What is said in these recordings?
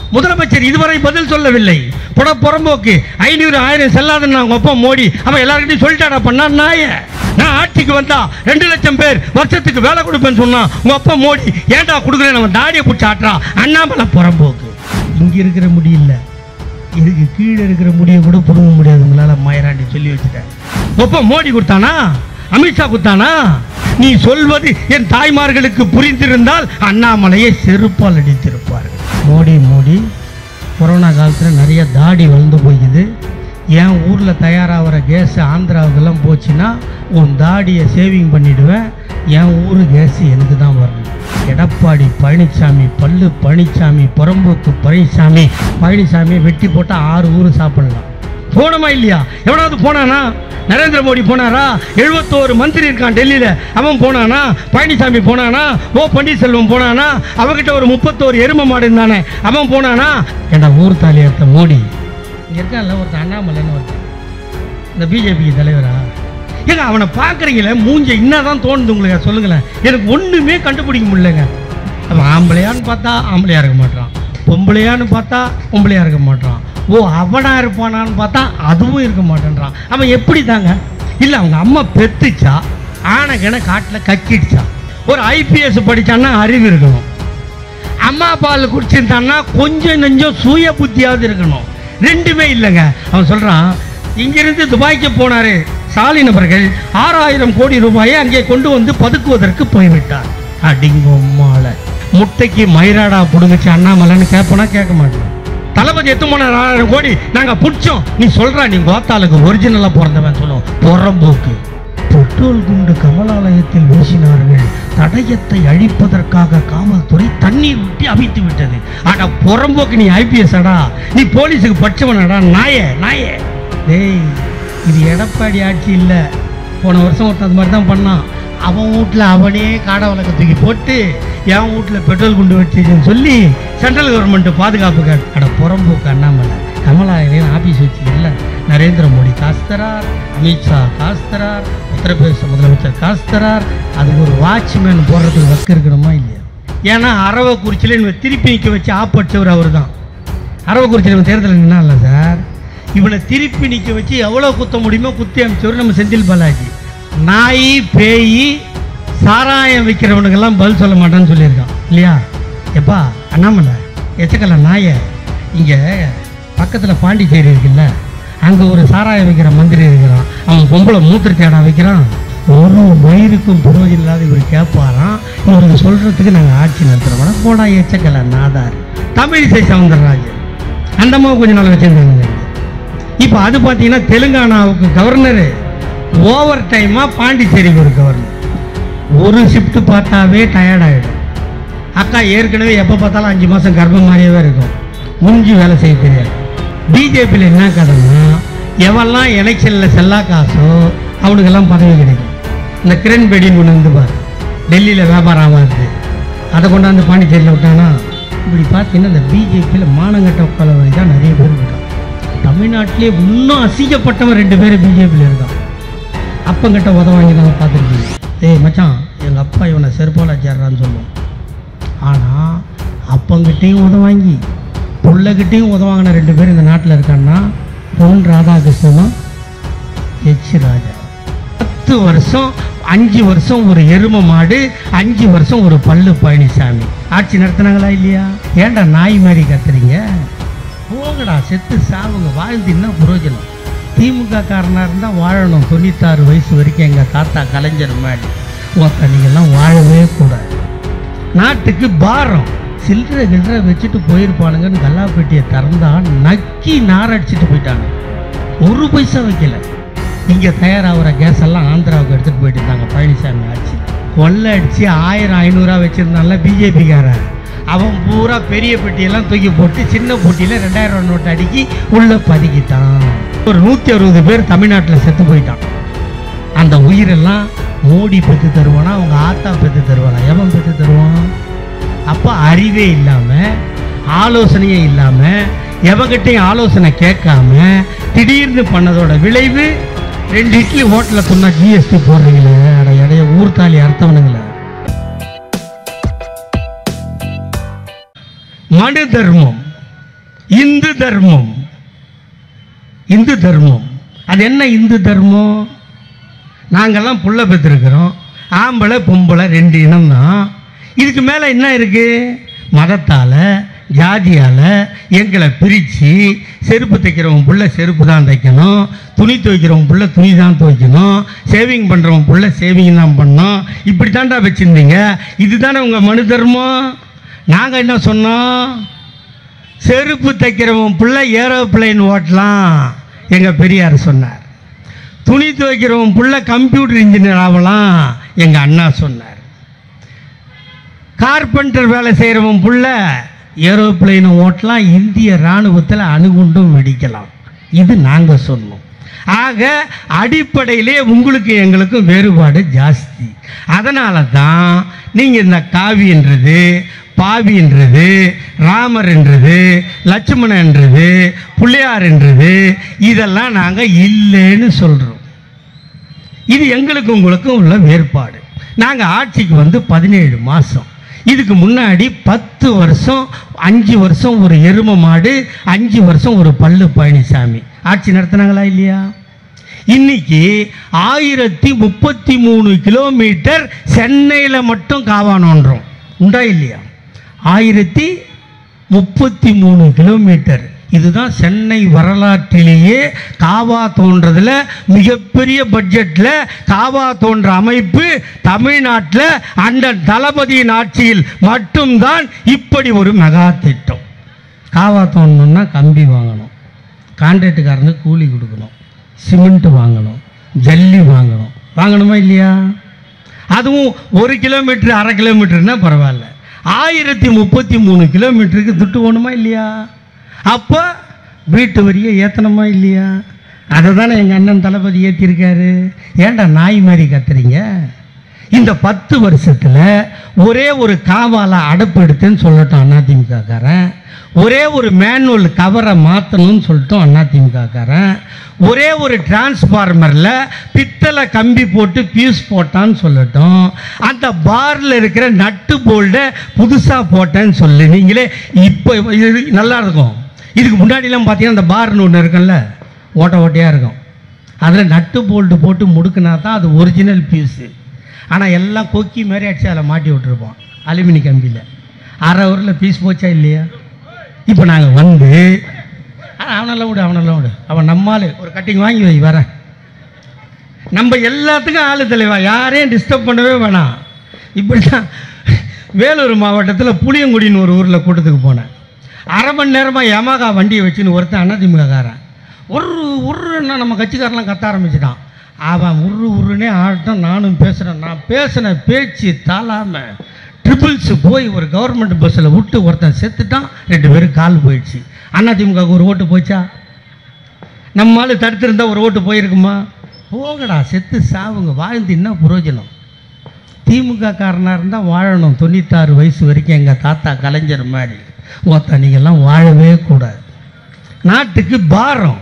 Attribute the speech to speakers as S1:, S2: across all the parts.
S1: முதலமைச்சர் இதுவரை பதில் சொல்லவில்லை புட புறம்போக்கு ஐநூறு ஆயிரம் செல்லாதுன்னு அவங்க அப்பா மோடி அவன் எல்லார்கிட்டையும் சொல்லிட்டாடா பண்ணா நாய நான் ஆட்சிக்கு வந்தா ரெண்டு லட்சம் பேர் வருஷத்துக்கு வேலை கொடுப்பேன்னு சொன்னான் உங்க அப்பா மோடி ஏன்டா கொடுக்குறேன் அவன் தாடியை பிடிச்சி ஆட்டுறான் அண்ணாமலை புறம்போக்கு இங்க இருக்கிற முடியல இதுக்கு கீழே இருக்கிற முடியை கூட பிடுங்க முடியாது உங்களால மயராண்டி சொல்லி வச்சுட்டேன் ஒப்ப மோடி கொடுத்தானா அமித்ஷா கொடுத்தானா நீ சொல்வது என் தாய்மார்களுக்கு புரிந்திருந்தால் அண்ணாமலையை செருப்பால் அடித்திருப்பார்கள் மோடி மோடி கொரோனா காலத்தில் நிறைய தாடி வளர்ந்து போய்க்குது என் ஊரில் தயாராகிற கேஸ் ஆந்திராவுக்கெல்லாம் போச்சுன்னா உன் தாடியை சேவிங் பண்ணிடுவேன் என் ஊர் கேஸ் எனக்கு தான் வரணும் எடப்பாடி பழனிசாமி பல்லு பழனிசாமி புறம்போக்கு பழனிசாமி பழனிசாமியை வெட்டி போட்டால் ஆறு ஊர் சாப்பிடலாம் போனோமா இல்லையா எவனாவது போனானா நரேந்திர மோடி போனாரா எழுபத்தோரு மந்திரி இருக்கான் டெல்லியில் அவன் போனானா பழனிசாமி போனானா ஓ பன்னீர்செல்வம் போனானா அவகிட்ட ஒரு முப்பத்தோரு எரும மாடு இருந்தானே அவன் போனானா ஏண்டா ஊர் தாலி எடுத்த மோடி இங்கே இருக்கான்ல ஒருத்தன் அண்ணாமலைன்னு ஒருத்தன் இந்த பிஜேபி தலைவரா ஏங்க அவனை பார்க்குறீங்களே மூஞ்ச என்னதான் தோணுது உங்களுக்கு சொல்லுங்களேன் எனக்கு ஒன்றுமே கண்டுபிடிக்க முடியலங்க அவன் ஆம்பளையான்னு பார்த்தா ஆம்பளையா இருக்க மாட்டான் பொம்பளையான்னு பார்த்தா பொம்பளையா இருக்க மாட்டான் ஓ அவனா இருப்பானான்னு பார்த்தா அதுவும் இருக்க மாட்டேன்றான் அவன் எப்படி தாங்க இல்லை அவங்க அம்மா பெத்துச்சா ஆனைக்கணை காட்டில் கக்கிடுச்சா ஒரு ஐபிஎஸ் படிச்சான்னா அறிவு இருக்கணும் அம்மா பால் குடிச்சிருந்தான்னா கொஞ்சம் நெஞ்சம் சுய புத்தியாவது இருக்கணும் ரெண்டுமே இல்லைங்க அவன் சொல்றான் இங்கிருந்து துபாய்க்கு போனாரு ஸ்டாலின் அவர்கள் ஆறாயிரம் கோடி ரூபாயை அங்கே கொண்டு வந்து பதுக்குவதற்கு போய்விட்டார் அடிங்கம்மால முட்டைக்கு மயிராடா புடுங்குச்சு அண்ணாமலைன்னு கேட்பனா கேட்க மாட்டேன் தளபதி எத்து போனார் ஆறாயிரம் கோடி நாங்க பிடிச்சோம் நீ சொல்றா நீ கோத்தாளுக்கு ஒரிஜினலா பிறந்தவன் சொல்லுவோம் புறம்போக்கு பெட்ரோல் குண்டு கமலாலயத்தில் வீசினார்கள் தடயத்தை அழிப்பதற்காக காவல்துறை தண்ணீர் ஊற்றி அவித்து விட்டது ஆனா புறம்போக்கு நீ ஐபிஎஸ் அடா நீ போலீஸுக்கு படிச்சவனடா நாயே நாயே டேய் இது எடப்பாடி ஆட்சி இல்லை போன வருஷம் ஒருத்தன் அது மாதிரி தான் பண்ணான் அவன் வீட்டில் அவனே காடை வழக்க தூக்கி போட்டு என் வீட்டில் பெட்ரோல் குண்டு வச்சுன்னு சொல்லி சென்ட்ரல் கவர்மெண்ட் பாதுகாப்புக்கு அட புறம்போக்கு அண்ணாமலை கமலாலயம் ஆபீஸ் வச்சுக்கல நரேந்திர மோடி காசு தரார் அமித்ஷா காசு தரார் உத்தரப்பிரதேச முதலமைச்சர் காசு தரார் அதுக்கு ஒரு வாட்ச்மேன் போடுறதுக்கு வக்கு இருக்கணுமா இல்லையா ஏன்னா அரவக்குறிச்சியில் இவனை திருப்பி நிற்க வச்சு ஆப்படிச்சவர் அவர் தான் அரவக்குறிச்சியில் தேர்தல் நின்னால சார் இவனை திருப்பி நிற்க வச்சு எவ்வளோ குத்த முடியுமோ குத்தி அமைச்சவர் நம்ம செந்தில் பாலாஜி நாய் பேய் சாராயம் விற்கிறவனுக்கெல்லாம் பதில் சொல்ல மாட்டான்னு சொல்லியிருக்கான் இல்லையா எப்பா அண்ணாமலை எச்சக்கல்ல நாய இங்கே பக்கத்தில் பாண்டிச்சேரி இருக்குல்ல அங்கே ஒரு சாராயம் வைக்கிற மந்திரி இருக்கிறான் அவன் பொம்பளை மூத்திர தேடா வைக்கிறான் ஒரு மயிருக்கும் பிரயோஜனம் இல்லாத இவர் கேட்பாராம் இவருக்கு சொல்கிறதுக்கு நாங்கள் ஆட்சி நடத்துகிறோம் போடா எச்சக்கல்ல நாதார் தமிழிசை சவுந்தரராஜன் அந்த அம்மாவை கொஞ்ச நாள் வச்சுருந்தாங்க இப்போ அது பார்த்தீங்கன்னா தெலுங்கானாவுக்கு கவர்னரு ஓவர் டைமாக பாண்டிச்சேரிக்கு ஒரு கவர்னர் ஒரு ஷிஃப்ட் பார்த்தாவே டயர்ட் ஆகிடும் அக்கா ஏற்கனவே எப்போ பார்த்தாலும் அஞ்சு மாதம் கர்ப்பம் மாதிரியே இருக்கும் முடிஞ்சு வேலை செய்ய தெரியாது பிஜேபியில் என்ன கதைன்னா எவெல்லாம் எலெக்ஷனில் செல்லா காசோ அவனுக்கெல்லாம் பதவி கிடைக்கும் இந்த கிரண் பேடின்னு ஒன்று வந்து பாரு டெல்லியில் வியாபாரம் ஆகாது அதை கொண்டாந்து பாண்டிச்சேரியில் விட்டானா இப்படி பார்த்தீங்கன்னா இந்த பிஜேபியில் மானங்கட்ட உட்காலவழி தான் நிறைய பேர் இருக்கான் தமிழ்நாட்டிலே இன்னும் அசிங்கப்பட்டவன் ரெண்டு பேர் பிஜேபியில் இருக்கான் அப்பங்கிட்ட உத வாங்கி தான் பார்த்துருக்கீங்க ஏய் மச்சான் எங்கள் அப்பா இவனை செருப்பால் வச்சிட்றான்னு சொல்லுவோம் ஆனால் அப்பங்கிட்டையும் உத வாங்கி புள்ளகிட்டையும் உத வாங்கின ரெண்டு பேர் இந்த நாட்டில் இருக்கான்னா பொன் ராதாகிருஷ்ணனும் எச் ராஜா பத்து வருஷம் அஞ்சு வருஷம் ஒரு எரும மாடு அஞ்சு வருஷம் ஒரு பல்லு பழனிசாமி ஆட்சி நடத்துனாங்களா இல்லையா ஏன்டா நாய் மாதிரி கத்துறீங்க போங்கடா செத்து சாவுங்க வாழ்ந்து என்ன புரோஜனம் திமுக காரனாக இருந்தால் வாழணும் தொண்ணூத்தாறு வயசு வரைக்கும் எங்கள் தாத்தா கலைஞர் மாதிரி ஒருத்த நீங்கள்லாம் வாழவே கூடாது நாட்டுக்கு பாரம் சில்லறை கில்லறை வச்சுட்டு போயிருப்பானுங்கன்னு கல்லாப்பேட்டியை திறந்தா நக்கி நாரடிச்சிட்டு போயிட்டாங்க ஒரு பைசா வைக்கல இங்கே தயாராகிற கேஸ் எல்லாம் ஆந்திராவுக்கு எடுத்துகிட்டு போயிட்டு இருந்தாங்க பழனிசாமி ஆட்சி கொள்ளை அடித்து ஆயிரம் ஐநூறுரூவா வச்சுருந்தான்ல பிஜேபிக்காரன் அவன் பூரா பெரிய பெட்டியெல்லாம் தூக்கி போட்டு சின்ன பொட்டியில் ரெண்டாயிரம் ரூபா நோட்டு அடுக்கி உள்ளே பதுக்கிட்டான் ஒரு நூற்றி அறுபது பேர் தமிழ்நாட்டில் செத்து போயிட்டான் அந்த உயிரெல்லாம் மோடி பெற்று தருவானா அவங்க ஆத்தா பெற்று தருவானா எவன் பெற்று தருவான் அப்போ அறிவே இல்லாமல் ஆலோசனையே இல்லாமல் எவகிட்டையும் ஆலோசனை கேட்காம திடீர்னு பண்ணதோட விளைவு ரெண்டு இட்லி ஹோட்டலில் சொன்னா ஜிஎஸ்டி போடுறீங்களே அட இடைய ஊர்த்தாலி அர்த்தவனுங்களே மனு தர்மம் இந்து தர்மம் இந்து தர்மம் அது என்ன இந்து தர்மம் நாங்கெல்லாம் புள்ள பெற்றிருக்கிறோம் ஆம்பளை பொம்பளை ரெண்டு இனம் தான் இதுக்கு மேலே என்ன இருக்கு மதத்தால் ஜாதியால் எங்களை பிரித்து செருப்பு தைக்கிறவன் புள்ள செருப்பு தான் தைக்கணும் துணி துவைக்கிறவன் புள்ள துணி தான் துவைக்கணும் சேவிங் பண்ணுறவன் புள்ள சேவிங் தான் பண்ணணும் இப்படி தாண்டா வச்சுருந்தீங்க இதுதானே உங்கள் மனு தர்மம் நாங்கள் என்ன சொன்னோம் செருப்பு தைக்கிறவன் புள்ள ஏரோப்ளேன் ஓட்டலாம் எங்கள் பெரியார் சொன்னார் துணி துவைக்கிறவன் புள்ள கம்ப்யூட்டர் இன்ஜினியர் ஆகலாம் எங்கள் அண்ணா சொன்னார் கார்பெண்டர் வேலை செய்கிறவன் புள்ள ஏரோப்ளேனை ஓட்டலாம் இந்திய இராணுவத்தில் அணுகுண்டும் வெடிக்கலாம் இது நாங்கள் சொன்னோம் ஆக அடிப்படையிலே உங்களுக்கு எங்களுக்கும் வேறுபாடு ஜாஸ்தி அதனால தான் நீங்கள் இந்த காவின்றது பாவின்றது ராமர் என்றது லட்சுமணன் என்றது பிள்ளையார் என்றது இதெல்லாம் நாங்கள் இல்லைன்னு சொல்கிறோம் இது எங்களுக்கு உங்களுக்கும் உள்ள வேறுபாடு நாங்கள் ஆட்சிக்கு வந்து பதினேழு மாதம் இதுக்கு முன்னாடி பத்து வருஷம் அஞ்சு வருஷம் ஒரு எரும மாடு அஞ்சு வருஷம் ஒரு பல்லு பழனிசாமி ஆட்சி நடத்துனாங்களா இல்லையா இன்னைக்கு ஆயிரத்தி முப்பத்தி மூணு கிலோமீட்டர் சென்னையில் மட்டும் காவானோன்றோம் உண்டா இல்லையா ஆயிரத்தி முப்பத்தி மூணு கிலோமீட்டர் இதுதான் சென்னை வரலாற்றிலேயே காவா தோன்றதுல மிகப்பெரிய பட்ஜெட்டில் காவா தோன்ற அமைப்பு தமிழ்நாட்டில் அந்த தளபதியின் ஆட்சியில் மட்டும்தான் இப்படி ஒரு மெகா திட்டம் காவா தோண்டணும்னா கம்பி வாங்கணும் கான்ட்ராக்டுக்காரனுக்கு கூலி கொடுக்கணும் சிமெண்ட் வாங்கணும் ஜல்லி வாங்கணும் வாங்கணுமா இல்லையா அதுவும் ஒரு கிலோமீட்டர் அரை கிலோமீட்டர்னா பரவாயில்ல ஆயிரத்தி முப்பத்தி மூணு கிலோமீட்டருக்கு துட்டு போகணுமா இல்லையா அப்போ வீட்டு வரியை ஏற்றணுமா இல்லையா அதை தானே எங்கள் அண்ணன் தளபதி ஏற்றிருக்காரு ஏன்டா நாய் மாதிரி கத்துறீங்க இந்த பத்து வருஷத்தில் ஒரே ஒரு காவால அடப்பு எடுத்தேன்னு சொல்லட்டும் அதிமுகக்காரன் ஒரே ஒரு மேனுவல் கவரை மாற்றணும்னு சொல்லிட்டோம் அதிமுகக்காரன் ஒரே ஒரு டிரான்ஸ்ஃபார்மரில் பித்தளை கம்பி போட்டு பியூஸ் போட்டான்னு சொல்லட்டும் அந்த பாரில் இருக்கிற நட்டு போல்டை புதுசாக போட்டேன்னு சொல்லு நீங்களே இப்போ இது நல்லா இருக்கும் இதுக்கு முன்னாடிலாம் பார்த்தீங்கன்னா அந்த பார்னு ஒன்று இருக்குல்ல ஓட்ட ஓட்டையாக இருக்கும் அதில் நட்டு போல்ட்டு போட்டு முடுக்குனா தான் அது ஒரிஜினல் பீஸு ஆனால் எல்லாம் கொக்கி மாதிரி அடிச்சு அதில் மாட்டி விட்டுருப்போம் அலுமினி கம்பியில் அரை ஊரில் பீஸ் போச்சா இல்லையா இப்போ நாங்கள் வந்து ஆ, அவனெல்லாம் விடு அவனெல்லாம் விடு அவன் நம்மால் ஒரு கட்டிங் வாங்கி வை வரேன் நம்ம எல்லாத்துக்கும் ஆளு தலைவா யாரையும் டிஸ்டர்ப் பண்ணவே வேணாம் இப்படி தான் வேலூர் மாவட்டத்தில் புளியங்குடின்னு ஒரு ஊரில் கூட்டத்துக்கு போனேன் அரை மணி நேரமாக யமகா வண்டியை வச்சுன்னு ஒருத்தன் அதிமுககாரன் ஒரு உருன்னா நம்ம கட்சிக்காரெலாம் கத்த ஆரம்பிச்சிட்டான் அவன் உரு உருன்னே ஆட்டம் நானும் பேசுகிறேன் நான் பேசின பேச்சு தாளாம ட்ரிபிள்ஸ் போய் ஒரு கவர்மெண்ட் பஸ்ஸில் விட்டு ஒருத்தன் செத்துட்டான் ரெண்டு பேரும் கால் போயிடுச்சு அதிமுகவுக்கு ஒரு ஓட்டு போச்சா நம்ம ஆளு தடுத்திருந்தா ஒரு ஓட்டு போயிருக்குமா போங்கடா செத்து சாவுங்க வாழ்ந்து என்ன பிரயோஜனம் திமுக காரனாக இருந்தால் வாழணும் தொண்ணூத்தாறு வயசு வரைக்கும் எங்கள் தாத்தா கலைஞர் மாதிரி ஒருத்த நீங்கள்லாம் வாழவே கூடாது நாட்டுக்கு பாரம்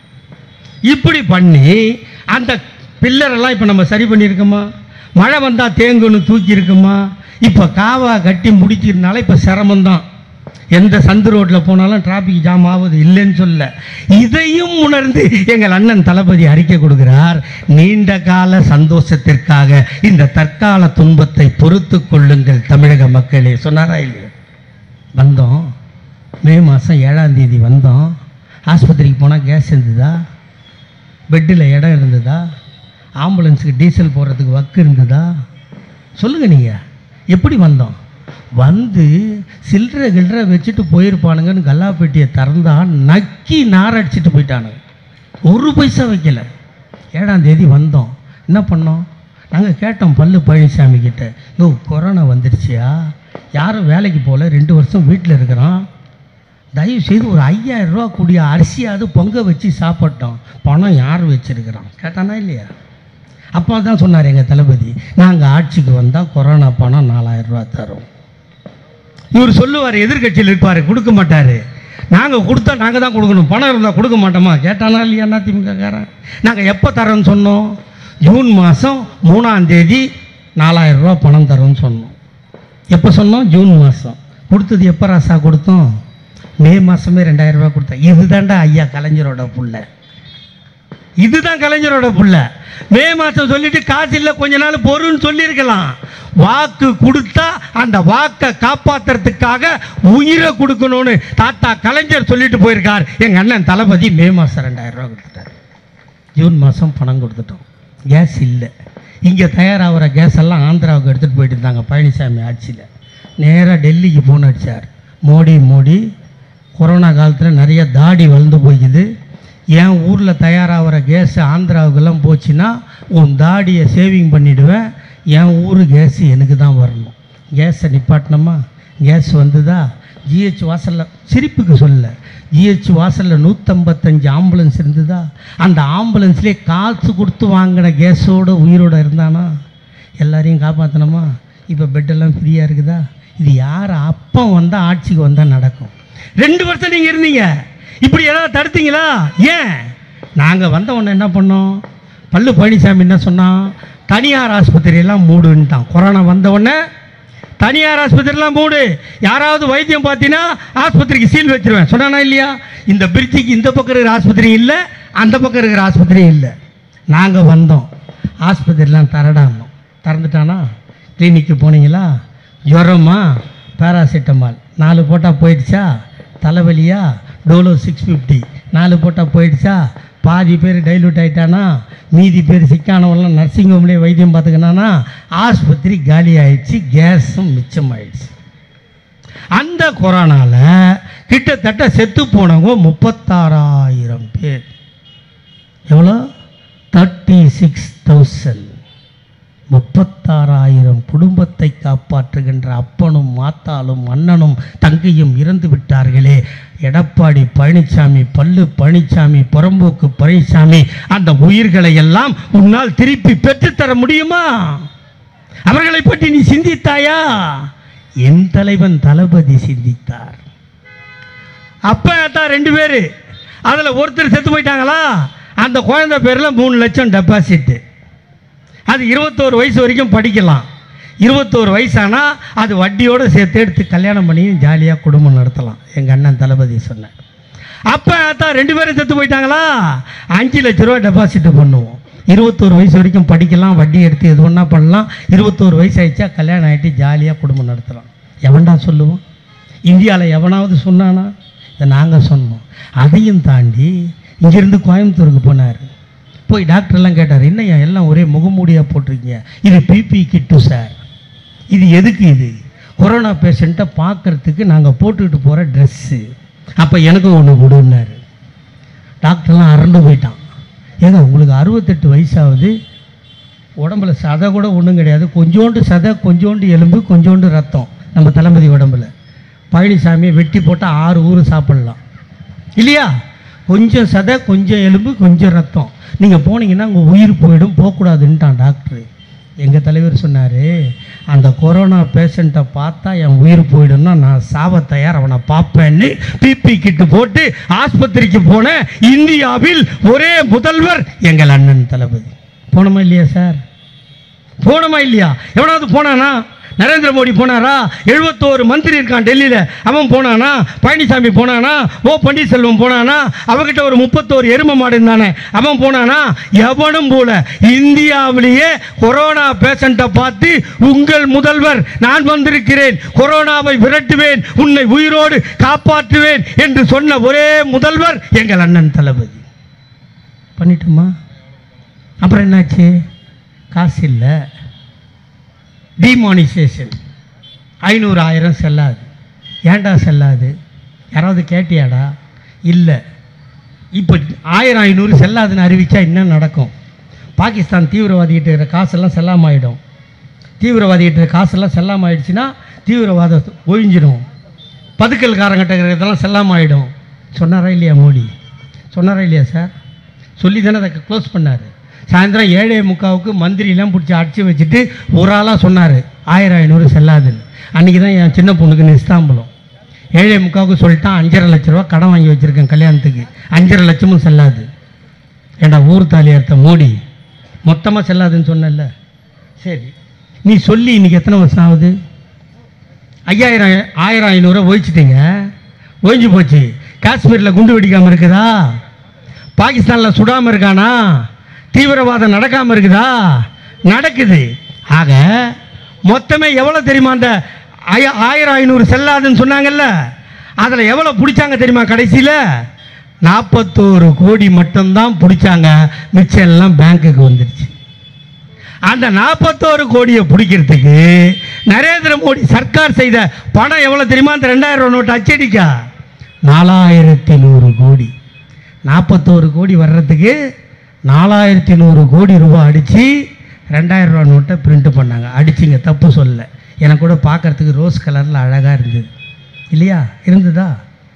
S1: இப்படி பண்ணி அந்த பில்லரெல்லாம் இப்போ நம்ம சரி பண்ணியிருக்கோமா மழை வந்தால் தேங்குன்னு தூக்கி இருக்குமா இப்போ காவா கட்டி முடிக்கிறதுனால இப்போ சிரமம்தான் எந்த சந்து ரோட்டில் போனாலும் டிராஃபிக் ஜாம் ஆகுது இல்லைன்னு சொல்ல இதையும் உணர்ந்து எங்கள் அண்ணன் தளபதி அறிக்கை கொடுக்கிறார் நீண்ட கால சந்தோஷத்திற்காக இந்த தற்கால துன்பத்தை பொறுத்து கொள்ளுங்கள் தமிழக மக்களே சொன்னாரா இல்லையா வந்தோம் மே மாதம் ஏழாம் தேதி வந்தோம் ஆஸ்பத்திரிக்கு போனால் கேஸ் இருந்ததா பெட்டில் இடம் இருந்ததா ஆம்புலன்ஸுக்கு டீசல் போடுறதுக்கு வக்கு இருந்ததா சொல்லுங்கள் நீங்கள் எப்படி வந்தோம் வந்து சில்லறை கில்லறை வச்சுட்டு போயிருப்பானுங்கன்னு கல்லாப்பெட்டியை திறந்தா நக்கி நாரடிச்சிட்டு போயிட்டானுங்க ஒரு பைசா வைக்கல ஏழாம் தேதி வந்தோம் என்ன பண்ணோம் நாங்கள் கேட்டோம் பல்லு பழனிசாமி கிட்ட யோ கொரோனா வந்துருச்சியா யாரும் வேலைக்கு போகல ரெண்டு வருஷம் வீட்டில் இருக்கிறோம் தயவு செய்து ஒரு ஐயாயிரம் ரூபா கூடிய அரிசியாவது பொங்க வச்சு சாப்பிட்டோம் பணம் யார் வச்சிருக்கிறான் கேட்டானா இல்லையா அப்பா தான் சொன்னார் எங்கள் தளபதி நாங்கள் ஆட்சிக்கு வந்தால் கொரோனா பணம் நாலாயிரம் ரூபா தரோம் இவர் சொல்லுவார் எதிர்க்கட்சியில் இருப்பார் கொடுக்க மாட்டார் நாங்கள் கொடுத்தா நாங்கள் தான் கொடுக்கணும் பணம் இருந்தால் கொடுக்க மாட்டோமா கேட்டானா இல்லையா திமுககாரன் நாங்கள் எப்போ தரோன்னு சொன்னோம் ஜூன் மாதம் மூணாம் தேதி நாலாயிரம் ரூபா பணம் தரோன்னு சொன்னோம் எப்போ சொன்னோம் ஜூன் மாதம் கொடுத்தது எப்போ ராசா கொடுத்தோம் மே மாதமே ரெண்டாயிரம் ரூபாய் கொடுத்தா இதுதான்டா ஐயா கலைஞரோட புள்ள இதுதான் கலைஞரோட புள்ள மே மாதம் சொல்லிட்டு காசு இல்லை கொஞ்ச நாள் பொருன்னு சொல்லியிருக்கலாம் வாக்கு கொடுத்தா அந்த வாக்கை காப்பாத்துறதுக்காக உயிரை கொடுக்கணும்னு தாத்தா கலைஞர் சொல்லிட்டு போயிருக்கார் எங்கள் அண்ணன் தளபதி மே மாதம் ரெண்டாயிரம் ரூபாய் கொடுத்துட்டார் ஜூன் மாதம் பணம் கொடுத்துட்டோம் கேஸ் இல்லை இங்கே தயாராகிற கேஸ் எல்லாம் ஆந்திராவுக்கு எடுத்துகிட்டு போயிட்டு இருந்தாங்க பழனிசாமி ஆட்சியில் நேராக டெல்லிக்கு ஃபோன் அடித்தார் மோடி மோடி கொரோனா காலத்தில் நிறைய தாடி வளர்ந்து போய்க்குது என் ஊரில் தயாராகிற கேஸ் ஆந்திராவுக்கெல்லாம் போச்சுன்னா உன் தாடியை சேவிங் பண்ணிவிடுவேன் என் ஊர் கேஸ் எனக்கு தான் வரணும் கேஸை நிப்பாட்டினோமா கேஸ் வந்துதா ஜிஹெச் வாசலில் சிரிப்புக்கு சொல்லல ஜிஹெச் வாசலில் நூற்றம்பத்தஞ்சு ஆம்புலன்ஸ் இருந்ததா அந்த ஆம்புலன்ஸ்லேயே காசு கொடுத்து வாங்கின கேஸோட உயிரோட இருந்தானா எல்லாரையும் காப்பாற்றணுமா இப்போ பெட்டெல்லாம் ஃப்ரீயாக இருக்குதா இது யார் அப்பம் வந்தால் ஆட்சிக்கு வந்தால் நடக்கும் ரெண்டு வருஷம் நீங்கள் இருந்தீங்க இப்படி ஏதாவது தடுத்தீங்களா ஏன் நாங்கள் வந்த உடனே என்ன பண்ணோம் பல்லு பழனிசாமி என்ன சொன்னான் தனியார் ஆஸ்பத்திரியெல்லாம் மூடுன்ட்டான் கொரோனா வந்த உடனே தனியார் ஆஸ்பத்திரிலாம் மூடு யாராவது வைத்தியம் பார்த்தீங்கன்னா ஆஸ்பத்திரிக்கு சீல் வச்சிருவேன் சொன்னானா இல்லையா இந்த பிரிட்ஜுக்கு இந்த பக்கம் இருக்கிற ஆஸ்பத்திரி இல்லை அந்த பக்கம் இருக்கிற ஆஸ்பத்திரியும் இல்லை நாங்கள் வந்தோம் ஆஸ்பத்திரிலாம் தரடானோம் திறந்துட்டானா கிளினிக்கு போனீங்களா ஜுரமா பேராசிட்டமால் நாலு போட்டால் போயிடுச்சா தலைவலியா டோலோ சிக்ஸ் ஃபிஃப்டி நாலு போட்டால் போயிடுச்சா பாதி பேர் டைலூட் ஆயிட்டானா மீதி பேர் சிக்கானவெல்லாம் நர்சிங் ஹோம்லேயே வைத்தியம் பார்த்துக்கினானா ஆஸ்பத்திரி காலி ஆயிடுச்சு கேஸும் மிச்சமாயிடுச்சு அந்த கொரோனாவில் கிட்டத்தட்ட செத்து போனவங்க முப்பத்தாறாயிரம் பேர் எவ்வளோ தேர்ட்டி சிக்ஸ் தௌசண்ட் முப்பத்தாறாயிரம் குடும்பத்தை காப்பாற்றுகின்ற அப்பனும் மாத்தாலும் அண்ணனும் தங்கையும் இறந்து விட்டார்களே எடப்பாடி பழனிசாமி பல்லு பழனிசாமி புறம்போக்கு பழனிசாமி அந்த உயிர்களை எல்லாம் உன்னால் திருப்பி பெற்றுத்தர முடியுமா அவர்களை பற்றி நீ சிந்தித்தாயா என் தலைவன் தளபதி சிந்தித்தார் அப்பா தான் ரெண்டு பேர் அதில் ஒருத்தர் செத்து போயிட்டாங்களா அந்த குழந்தை பேரில் மூணு லட்சம் டெபாசிட்டு அது இருபத்தோரு வயசு வரைக்கும் படிக்கலாம் இருபத்தோரு வயசானா அது வட்டியோடு சேர்த்து எடுத்து கல்யாணம் பண்ணியும் ஜாலியாக குடும்பம் நடத்தலாம் எங்கள் அண்ணன் தளபதி சொன்னேன் அப்போ தான் ரெண்டு பேரும் செத்து போயிட்டாங்களா அஞ்சு லட்ச ரூபா டெபாசிட் பண்ணுவோம் இருபத்தோரு வயசு வரைக்கும் படிக்கலாம் வட்டி எடுத்து எது ஒன்றா பண்ணலாம் இருபத்தோரு வயசு ஆயிடுச்சா கல்யாணம் ஆகிட்டு ஜாலியாக குடும்பம் நடத்தலாம் எவன்டா சொல்லுவோம் இந்தியாவில் எவனாவது சொன்னானா இதை நாங்கள் சொன்னோம் அதையும் தாண்டி இங்கேருந்து கோயம்புத்தூருக்கு போனார் போய் டாக்டர்லாம் கேட்டார் என்னய்யா எல்லாம் ஒரே முகமூடியாக போட்டிருக்கீங்க இது பிபி கிட்டு சார் இது எதுக்கு இது கொரோனா பேஷண்ட்டை பார்க்கறதுக்கு நாங்கள் போட்டுக்கிட்டு போகிற ட்ரெஸ்ஸு அப்போ எனக்கும் ஒன்று கொடுன்னாரு டாக்டர்லாம் அரண்டு போயிட்டான் ஏங்க உங்களுக்கு அறுபத்தெட்டு வயசாகுது உடம்புல சதை கூட ஒன்றும் கிடையாது கொஞ்சோண்டு சதை கொஞ்சோண்டு எலும்பு கொஞ்சோண்டு ரத்தம் நம்ம தளபதி உடம்புல பழனிசாமியை வெட்டி போட்டால் ஆறு ஊர் சாப்பிட்லாம் இல்லையா கொஞ்சம் சதை கொஞ்சம் எலும்பு கொஞ்சம் ரத்தம் நீங்கள் போனீங்கன்னா உங்கள் உயிர் போயிடும் போகக்கூடாதுன்ட்டான் டாக்டர் எங்கள் தலைவர் சொன்னார் அந்த கொரோனா பேஷண்ட்டை பார்த்தா என் உயிர் போயிடும்னா நான் சாவ தயார் அவனை பார்ப்பேன்னு பிபி கிட்டு போட்டு ஆஸ்பத்திரிக்கு போன இந்தியாவில் ஒரே முதல்வர் எங்கள் அண்ணன் தளபதி போனோமா இல்லையா சார் போனோமா இல்லையா எவனாவது போனானா நரேந்திர மோடி போனாரா எழுபத்தோரு மந்திரி இருக்கான் டெல்லியில் அவன் போனானா பழனிசாமி போனானா ஓ பன்னீர்செல்வம் போனானா அவகிட்ட ஒரு முப்பத்தோரு எரும மாடு இருந்தானே அவன் போனானா எவனும் போல இந்தியாவிலேயே கொரோனா பேஷண்ட்டை பார்த்து உங்கள் முதல்வர் நான் வந்திருக்கிறேன் கொரோனாவை விரட்டுவேன் உன்னை உயிரோடு காப்பாற்றுவேன் என்று சொன்ன ஒரே முதல்வர் எங்கள் அண்ணன் தளபதி பண்ணிட்டோமா அப்புறம் என்னாச்சு காசு இல்லை டிமானிசேஷன் ஐநூறு ஆயிரம் செல்லாது ஏன்டா செல்லாது யாராவது கேட்டியாடா இல்லை இப்போ ஆயிரம் ஐநூறு செல்லாதுன்னு அறிவிச்சா என்ன நடக்கும் பாகிஸ்தான் தீவிரவாதிகிட்ட இருக்கிற காசெல்லாம் செல்லாம ஆயிடும் தீவிரவாதிகிட்ட இருக்கிற காசெல்லாம் செல்லாம ஆயிடுச்சுன்னா தீவிரவாதம் ஒழிஞ்சிடும் பதுக்கல்காரங்கிட்ட இருக்கிறதெல்லாம் செல்லாம ஆயிடும் சொன்னாரா இல்லையா மோடி சொன்னாரா இல்லையா சார் சொல்லி தானே அதை க்ளோஸ் பண்ணார் சாயந்தரம் ஏழே முக்காவுக்கு மந்திரிலாம் பிடிச்சி அடிச்சு வச்சுட்டு ஒரு ஆளாக சொன்னார் ஆயிரம் ஐநூறு செல்லாதுன்னு அன்றைக்கி தான் என் சின்ன பொண்ணுக்கு நிஸ்தாம்பலம் ஏழே முக்காவுக்கு சொல்லிட்டான் அஞ்சரை லட்ச ரூபா கடன் வாங்கி வச்சுருக்கேன் கல்யாணத்துக்கு அஞ்சரை லட்சமும் செல்லாது ஏண்டா ஊர் தாலி அர்த்த மோடி மொத்தமாக செல்லாதுன்னு சொன்னல சரி நீ சொல்லி இன்னைக்கு எத்தனை வருஷம் ஆகுது ஐயாயிரம் ஆயிரம் ஐநூறுரூவா ஒழிச்சிட்டீங்க ஒழிஞ்சு போச்சு காஷ்மீரில் குண்டு வெடிக்காமல் இருக்குதா பாகிஸ்தானில் சுடாமல் இருக்கானா தீவிரவாதம் நடக்காமல் இருக்குதா நடக்குது ஆக மொத்தமே எவ்வளோ தெரியுமா அந்த ஆய- ஆயிரம் ஐநூறு செல்லாதுன்னு சொன்னாங்கல்ல அதில் எவ்வளோ பிடிச்சாங்க தெரியுமா கடைசியில் நாற்பத்தோரு கோடி மட்டும்தான் பிடிச்சாங்க மிச்சம் எல்லாம் பேங்க்குக்கு வந்துடுச்சு அந்த நாற்பத்தோரு கோடியை பிடிக்கிறதுக்கு நரேந்திர மோடி சர்க்கார் செய்த பணம் எவ்வளோ தெரியுமா அந்த ரெண்டாயிரம் ரூபா நோட்டு அச்சடிக்கா நாலாயிரத்தி நூறு கோடி நாற்பத்தோரு கோடி வர்றதுக்கு நாலாயிரத்தி நூறு கோடி ரூபாய் அடித்து ரெண்டாயிரம் ரூபா நோட்டை பிரிண்ட் பண்ணாங்க அடிச்சிங்க தப்பு சொல்ல எனக்கு கூட பார்க்கறதுக்கு ரோஸ் கலரில் அழகாக இருந்தது இல்லையா இருந்ததா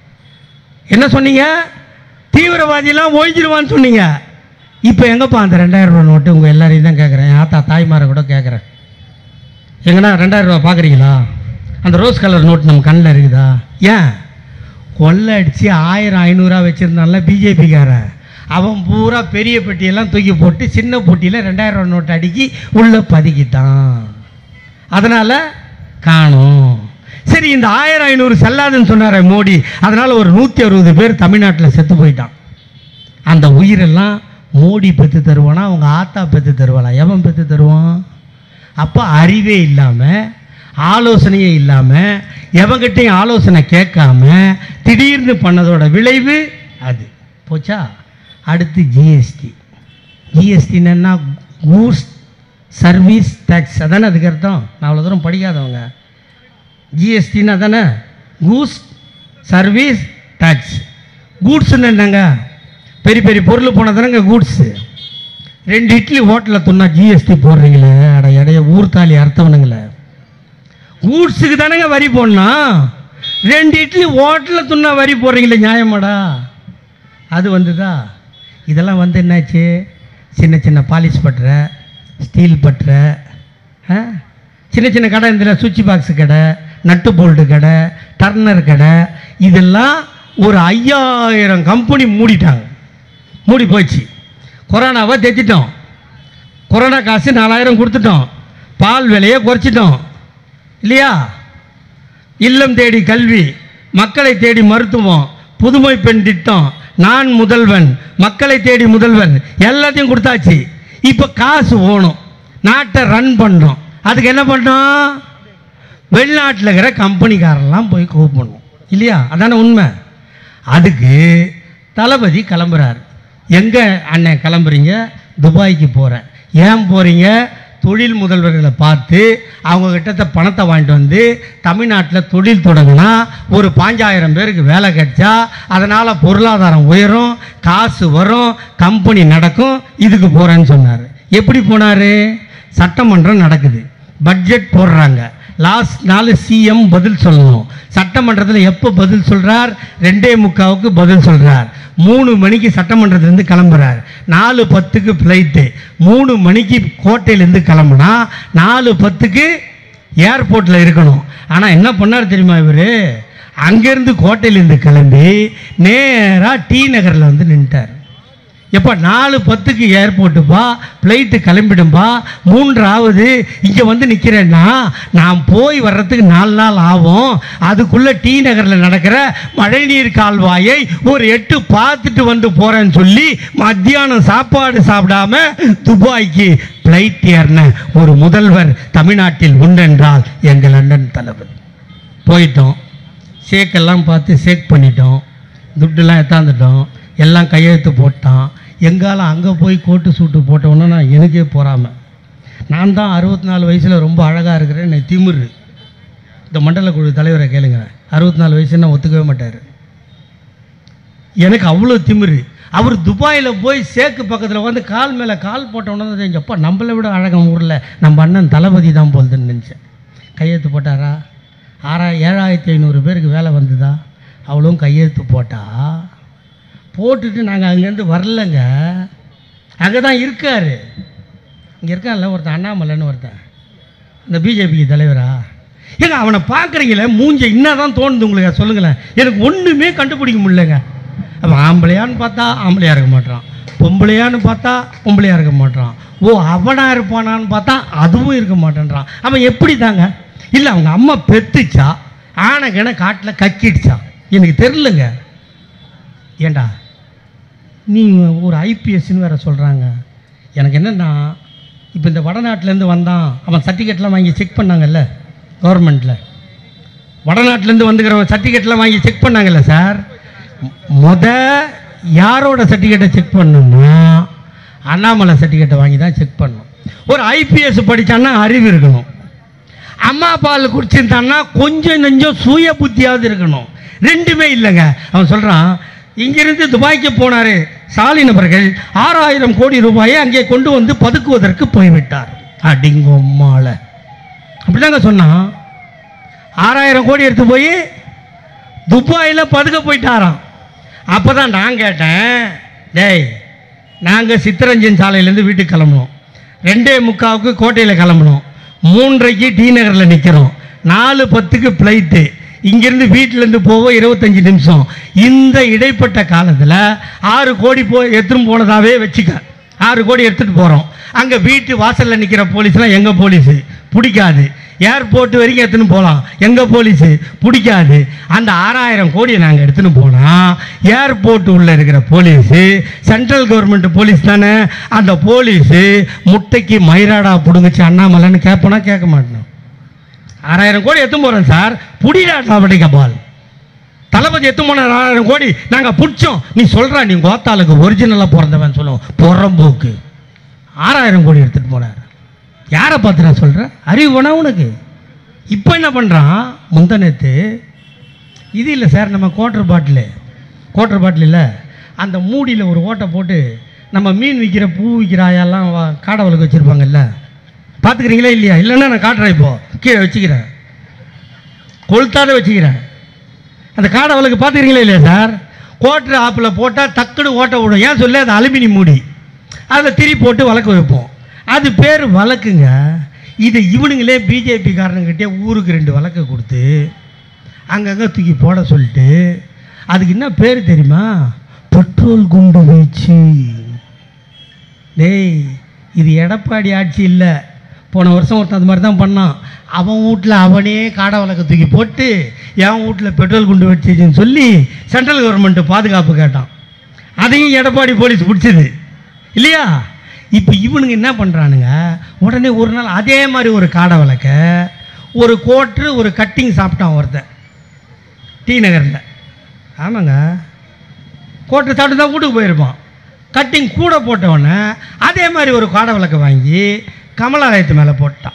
S1: என்ன சொன்னீங்க தீவிரவாதியெல்லாம் ஒழிஞ்சிருவான்னு சொன்னீங்க இப்போ எங்கப்பா அந்த ரெண்டாயிரம் ரூபா நோட்டு உங்கள் எல்லாரையும் தான் கேட்குறேன் என் ஆத்தா தாய்மாரை கூட கேட்குறேன் எங்கண்ணா ரெண்டாயிரம் ரூபா பார்க்குறீங்களா அந்த ரோஸ் கலர் நோட் நம்ம கண்ணில் இருக்குதா ஏன் கொள்ளை அடித்து ஆயிரம் ஐநூறுரூவா வச்சுருந்தான்ல பிஜேபிக்காரன் அவன் பூரா பெரிய பெட்டியெல்லாம் தூக்கி போட்டு சின்ன பொட்டியில் ரெண்டாயிரம் ரூபா நோட்டு அடுக்கி உள்ளே பதுக்கிட்டான் அதனால் காணும் சரி இந்த ஆயிரம் ஐநூறு செல்லாதுன்னு சொன்னாரே மோடி அதனால் ஒரு நூற்றி அறுபது பேர் தமிழ்நாட்டில் செத்து போயிட்டான் அந்த உயிரெல்லாம் மோடி பெற்று தருவானா அவங்க ஆத்தா பெற்று தருவாளா எவன் பெற்று தருவான் அப்போ அறிவே இல்லாமல் ஆலோசனையே இல்லாமல் எவங்கிட்டையும் ஆலோசனை கேட்காம திடீர்னு பண்ணதோட விளைவு அது போச்சா அடுத்து ஜிஎஸ்டி ஜிஎஸ்டின்னா கூட்ஸ் சர்வீஸ் டேக்ஸ் அதானே அதுக்கு அர்த்தம் நான் அவ்வளோ தூரம் படிக்காதவங்க ஜிஎஸ்டின்னா தானே கூட்ஸ் சர்வீஸ் டேக்ஸ் கூட்ஸ்ன்னு என்னங்க பெரிய பெரிய பொருள் போனால் தானேங்க கூட்ஸு ரெண்டு இட்லி ஹோட்டலில் துண்ணா ஜிஎஸ்டி போடுறீங்களே அட இடைய ஊர்த்தாலி அர்த்தவனுங்களே கூட்ஸுக்கு தானேங்க வரி போடணும் ரெண்டு இட்லி ஹோட்டலில் துண்ணா வரி போடுறீங்களே நியாயமாடா அது வந்துதா இதெல்லாம் வந்து என்னாச்சு சின்ன சின்ன பாலிஷ் பட்டுற ஸ்டீல் பட்டுற ஆ? சின்ன சின்ன கடை இந்த சுவிட்ச் பாக்ஸ் கடை நட்டு போல்ட்டு கடை டர்னர் கடை இதெல்லாம் ஒரு ஐயாயிரம் கம்பெனி மூடிட்டாங்க மூடி போச்சு கொரோனாவை தைச்சிட்டோம் கொரோனா காசு நாலாயிரம் கொடுத்துட்டோம் பால் விலையை குறைச்சிட்டோம் இல்லையா இல்லம் தேடி கல்வி மக்களை தேடி மருத்துவம் புதுமை பெண் திட்டம் நான் முதல்வன் மக்களை தேடி முதல்வன் எல்லாத்தையும் கொடுத்தாச்சு இப்போ காசு போகணும் நாட்டை ரன் பண்ணோம் அதுக்கு என்ன பண்ணோம் வெளிநாட்டில் இருக்கிற கம்பெனிக்காரெல்லாம் போய் கூப்பிடணும் இல்லையா அதானே உண்மை அதுக்கு தளபதி கிளம்புறார் எங்கே அண்ணன் கிளம்புறீங்க துபாய்க்கு போகிறேன் ஏன் போகிறீங்க தொழில் முதல்வர்களை பார்த்து அவங்க கிட்ட பணத்தை வாங்கிட்டு வந்து தமிழ்நாட்டில் தொழில் தொடங்கினா ஒரு பாஞ்சாயிரம் பேருக்கு வேலை கிடைச்சா அதனால் பொருளாதாரம் உயரும் காசு வரும் கம்பெனி நடக்கும் இதுக்கு போகிறேன்னு சொன்னார் எப்படி போனார் சட்டமன்றம் நடக்குது பட்ஜெட் போடுறாங்க லாஸ்ட் நாள் சிஎம் பதில் சொல்லணும் சட்டமன்றத்தில் எப்போ பதில் சொல்கிறார் ரெண்டே முக்காவுக்கு பதில் சொல்கிறார் மூணு மணிக்கு சட்டமன்றத்திலேருந்து கிளம்புறார் நாலு பத்துக்கு ஃப்ளைட்டு மூணு மணிக்கு கோட்டையிலேருந்து கிளம்புனா நாலு பத்துக்கு ஏர்போர்ட்டில் இருக்கணும் ஆனால் என்ன பண்ணார் தெரியுமா இவர் அங்கேருந்து கோட்டையிலேருந்து கிளம்பி நேராக டி நகரில் வந்து நின்ட்டார் எப்போ நாலு பத்துக்கு ஏர்போர்ட்டுப்பா ஃப்ளைட்டு கிளம்பிடும்பா மூன்றாவது இங்கே வந்து நிற்கிறேன்னா நான் போய் வர்றதுக்கு நாலு நாள் ஆகும் அதுக்குள்ளே டி நகரில் நடக்கிற மழைநீர் கால்வாயை ஒரு எட்டு பார்த்துட்டு வந்து போகிறேன்னு சொல்லி மத்தியானம் சாப்பாடு சாப்பிடாம துபாய்க்கு ஃப்ளைட் ஏறின ஒரு முதல்வர் தமிழ்நாட்டில் உண்டென்றால் எங்கள் லண்டன் தளபதி போயிட்டோம் ஷேக்கெல்லாம் பார்த்து ஷேக் பண்ணிட்டோம் துட்டுலாம் எத்தாந்துட்டோம் எல்லாம் கையெழுத்து போட்டான் எங்கால அங்கே போய் கோட்டு சூட்டு போட்டவொன்னே நான் எனக்கே பொறாம நான் தான் அறுபத்தி நாலு வயசில் ரொம்ப அழகாக இருக்கிறேன் என்னை திமிரு இந்த மண்டல குழு தலைவரை கேளுங்க அறுபத்தி நாலு வயசுன்னா ஒத்துக்கவே மாட்டார் எனக்கு அவ்வளோ திமிரு அவர் துபாயில் போய் சேக்கு பக்கத்தில் வந்து கால் மேலே கால் போட்டவொன்னே தான் தெரிஞ்சு, அப்பா நம்மளை விட அழகம் ஊரில் நம்ம அண்ணன் தளபதி தான் போகுதுன்னு நினச்சேன் கையெழுத்து போட்டாரா ஆறா ஏழாயிரத்தி ஐநூறு பேருக்கு வேலை வந்ததா அவளும் கையெழுத்து போட்டா போட்டுட்டு நாங்கள் அங்கேருந்து வரலங்க அங்கே தான் இருக்கார் இங்கே இருக்கான்ல ஒருத்தன் அண்ணாமலைன்னு ஒருத்தன் இந்த பிஜேபிக்கு தலைவரா ஏங்க அவனை பார்க்குறீங்களே மூஞ்ச என்னதான் தோணுது உங்களுக்கு சொல்லுங்களேன் எனக்கு ஒன்றுமே கண்டுபிடிக்க முடியலங்க அவன் ஆம்பளையான்னு பார்த்தா ஆம்பளையாக இருக்க மாட்டான் பொம்பளையான்னு பார்த்தா பொம்பளையாக இருக்க மாட்டான் ஓ அவனாக இருப்பானான்னு பார்த்தா அதுவும் இருக்க மாட்டேன்றான் அவன் எப்படி தாங்க இல்லை அவங்க அம்மா பெத்துச்சா ஆனைக்கணை காட்டில் கக்கிடுச்சா எனக்கு தெரிலங்க ஏண்டா நீ ஒரு ஐபிஎஸ்ன்னு வேற சொல்கிறாங்க எனக்கு என்னென்னா இப்போ இந்த வடநாட்டிலேருந்து வந்தான் அவன் சர்டிஃபிகேட்லாம் வாங்கி செக் பண்ணாங்கல்ல கவர்மெண்ட்டில் வடநாட்டிலேருந்து வந்துக்கிறவன் சர்டிஃபிகேட்லாம் வாங்கி செக் பண்ணாங்கல்ல சார் முத யாரோட சர்டிஃபிகேட்டை செக் பண்ணணும்னா அண்ணாமலை சர்டிஃபிகேட்டை வாங்கி தான் செக் பண்ணணும் ஒரு ஐபிஎஸ் படித்தான்னா அறிவு இருக்கணும் அம்மா பால் குடிச்சிருந்தான்னா கொஞ்சம் நெஞ்சம் சுய புத்தியாவது இருக்கணும் ரெண்டுமே இல்லைங்க அவன் சொல்கிறான் இங்கிருந்து துபாய்க்கு போனார் ஸ்டாலின் அவர்கள் ஆறாயிரம் கோடி ரூபாயை அங்கே கொண்டு வந்து பதுக்குவதற்கு போய்விட்டார் அடிங்கொம்மால அப்படிதாங்க சொன்னான் ஆறாயிரம் கோடி எடுத்து போய் துபாயில் பதுக்க போயிட்டாராம் அப்போ தான் நான் கேட்டேன் டேய் நாங்கள் சித்தரஞ்சன் சாலையிலேருந்து வீட்டுக்கு கிளம்புனோம் ரெண்டே முக்காவுக்கு கோட்டையில் கிளம்புனோம் மூன்றைக்கு டி நகரில் நிற்கிறோம் நாலு பத்துக்கு ஃப்ளைட்டு இங்கேருந்து வீட்டிலேருந்து போக இருபத்தஞ்சி நிமிஷம் இந்த இடைப்பட்ட காலத்தில் ஆறு கோடி போய் எடுத்துன்னு போனதாவே வச்சுக்க ஆறு கோடி எடுத்துகிட்டு போகிறோம் அங்கே வீட்டு வாசலில் நிற்கிற போலீஸ்லாம் எங்கள் போலீஸு பிடிக்காது ஏர்போர்ட் வரைக்கும் எடுத்துன்னு போகலாம் எங்கள் போலீஸு பிடிக்காது அந்த ஆறாயிரம் கோடியை நாங்கள் எடுத்துன்னு போனால் ஏர்போர்ட் உள்ள இருக்கிற போலீஸு சென்ட்ரல் கவர்மெண்ட் போலீஸ் தானே அந்த போலீஸு முட்டைக்கு மயிராடா பிடுங்குச்சு அண்ணாமலைன்னு கேட்போனா கேட்க மாட்டோம் ஆறாயிரம் கோடி எத்தும் போகிறோம் சார் புடிடா படிக்க பால் தளபதி எத்து போன ஆறாயிரம் கோடி நாங்கள் பிடிச்சோம் நீ சொல்கிறா நீ கோத்தாளுக்கு ஒரிஜினலாக பிறந்தவன் சொல்லுவோம் புறம்போக்கு ஆறாயிரம் கோடி எடுத்துகிட்டு போனார் யாரை பார்த்து நான் சொல்கிறேன் அறிவு வேணா உனக்கு இப்போ என்ன பண்ணுறான் முந்த நேத்து இது இல்லை சார் நம்ம குவார்டர் பாட்டிலு குவார்டர் பாட்டில் இல்லை அந்த மூடியில் ஒரு ஓட்டை போட்டு நம்ம மீன் விற்கிற பூ விற்கிற ஆயெல்லாம் வா- காடை வழக்கு வச்சுருப்பாங்கல்ல பார்த்துக்கிறீங்களா இல்லையா இல்லைன்னா நான் காட்டுறேன் இப்போ கீழே வச்சுக்கிறேன் கொளுத்தாத வச்சுக்கிறேன் அந்த காடை வழக்கு பார்த்துக்கிறீங்களா இல்லையா சார் கோட்டர் ஆப்பில் போட்டால் டக்குன்னு ஓட்ட விடும் ஏன் சொல்லி அது அலுமினி மூடி அதில் திரி போட்டு வழக்கு வைப்போம் அது பேர் வழக்குங்க இதை இவனுங்களே பிஜேபி காரனுங்கிட்டே ஊருக்கு ரெண்டு வழக்கை கொடுத்து அங்கங்கே தூக்கி போட சொல்லிட்டு அதுக்கு என்ன பேர் தெரியுமா பெட்ரோல் குண்டு வீச்சு டேய் இது எடப்பாடி ஆட்சி இல்லை போன வருஷம் ஒருத்தன் அது மாதிரி தான் பண்ணான் அவன் வீட்டில் அவனே காடை வழக்க தூக்கி போட்டு என் வீட்டில் பெட்ரோல் குண்டு வச்சுச்சுன்னு சொல்லி சென்ட்ரல் கவர்மெண்ட்டு பாதுகாப்பு கேட்டான் அதையும் எடப்பாடி போலீஸ் பிடிச்சது இல்லையா இப்போ இவனுங்க என்ன பண்ணுறானுங்க உடனே ஒரு நாள் அதே மாதிரி ஒரு காடை வழக்க ஒரு கோட்ரு ஒரு கட்டிங் சாப்பிட்டான் ஒருத்தன் டி நகரில் ஆமாங்க கோட்டை சாப்பிட்டு தான் வீட்டுக்கு போயிருப்பான் கட்டிங் கூட போட்டவொடனே அதே மாதிரி ஒரு காடை விளக்கு வாங்கி கமலாலயத்து மேலே போட்டான்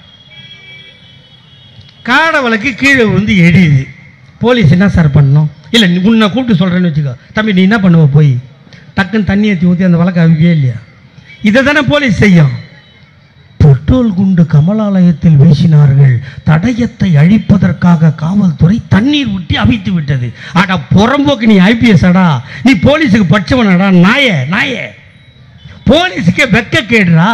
S1: காடை விளக்கு கீழே வந்து எரியுது போலீஸ் என்ன சார் பண்ணணும் இல்லை நீ உன்னை கூப்பிட்டு சொல்கிறேன்னு வச்சுக்கோ தம்பி நீ என்ன பண்ணுவ போய் டக்குன்னு தண்ணி ஏற்றி ஊற்றி அந்த விளக்கு அவிவே இல்லையா இதை தானே போலீஸ் செய்யும் பெட்ரோல் குண்டு கமலாலயத்தில் வீசினார்கள் தடயத்தை அழிப்பதற்காக காவல்துறை தண்ணீர் ஊட்டி அவித்து விட்டது அடா புறம்போக்கு நீ ஐபிஎஸ் அடா நீ போலீஸுக்கு பட்சவனடா நாயே நாயே போலீஸுக்கே வெக்க கேடுறா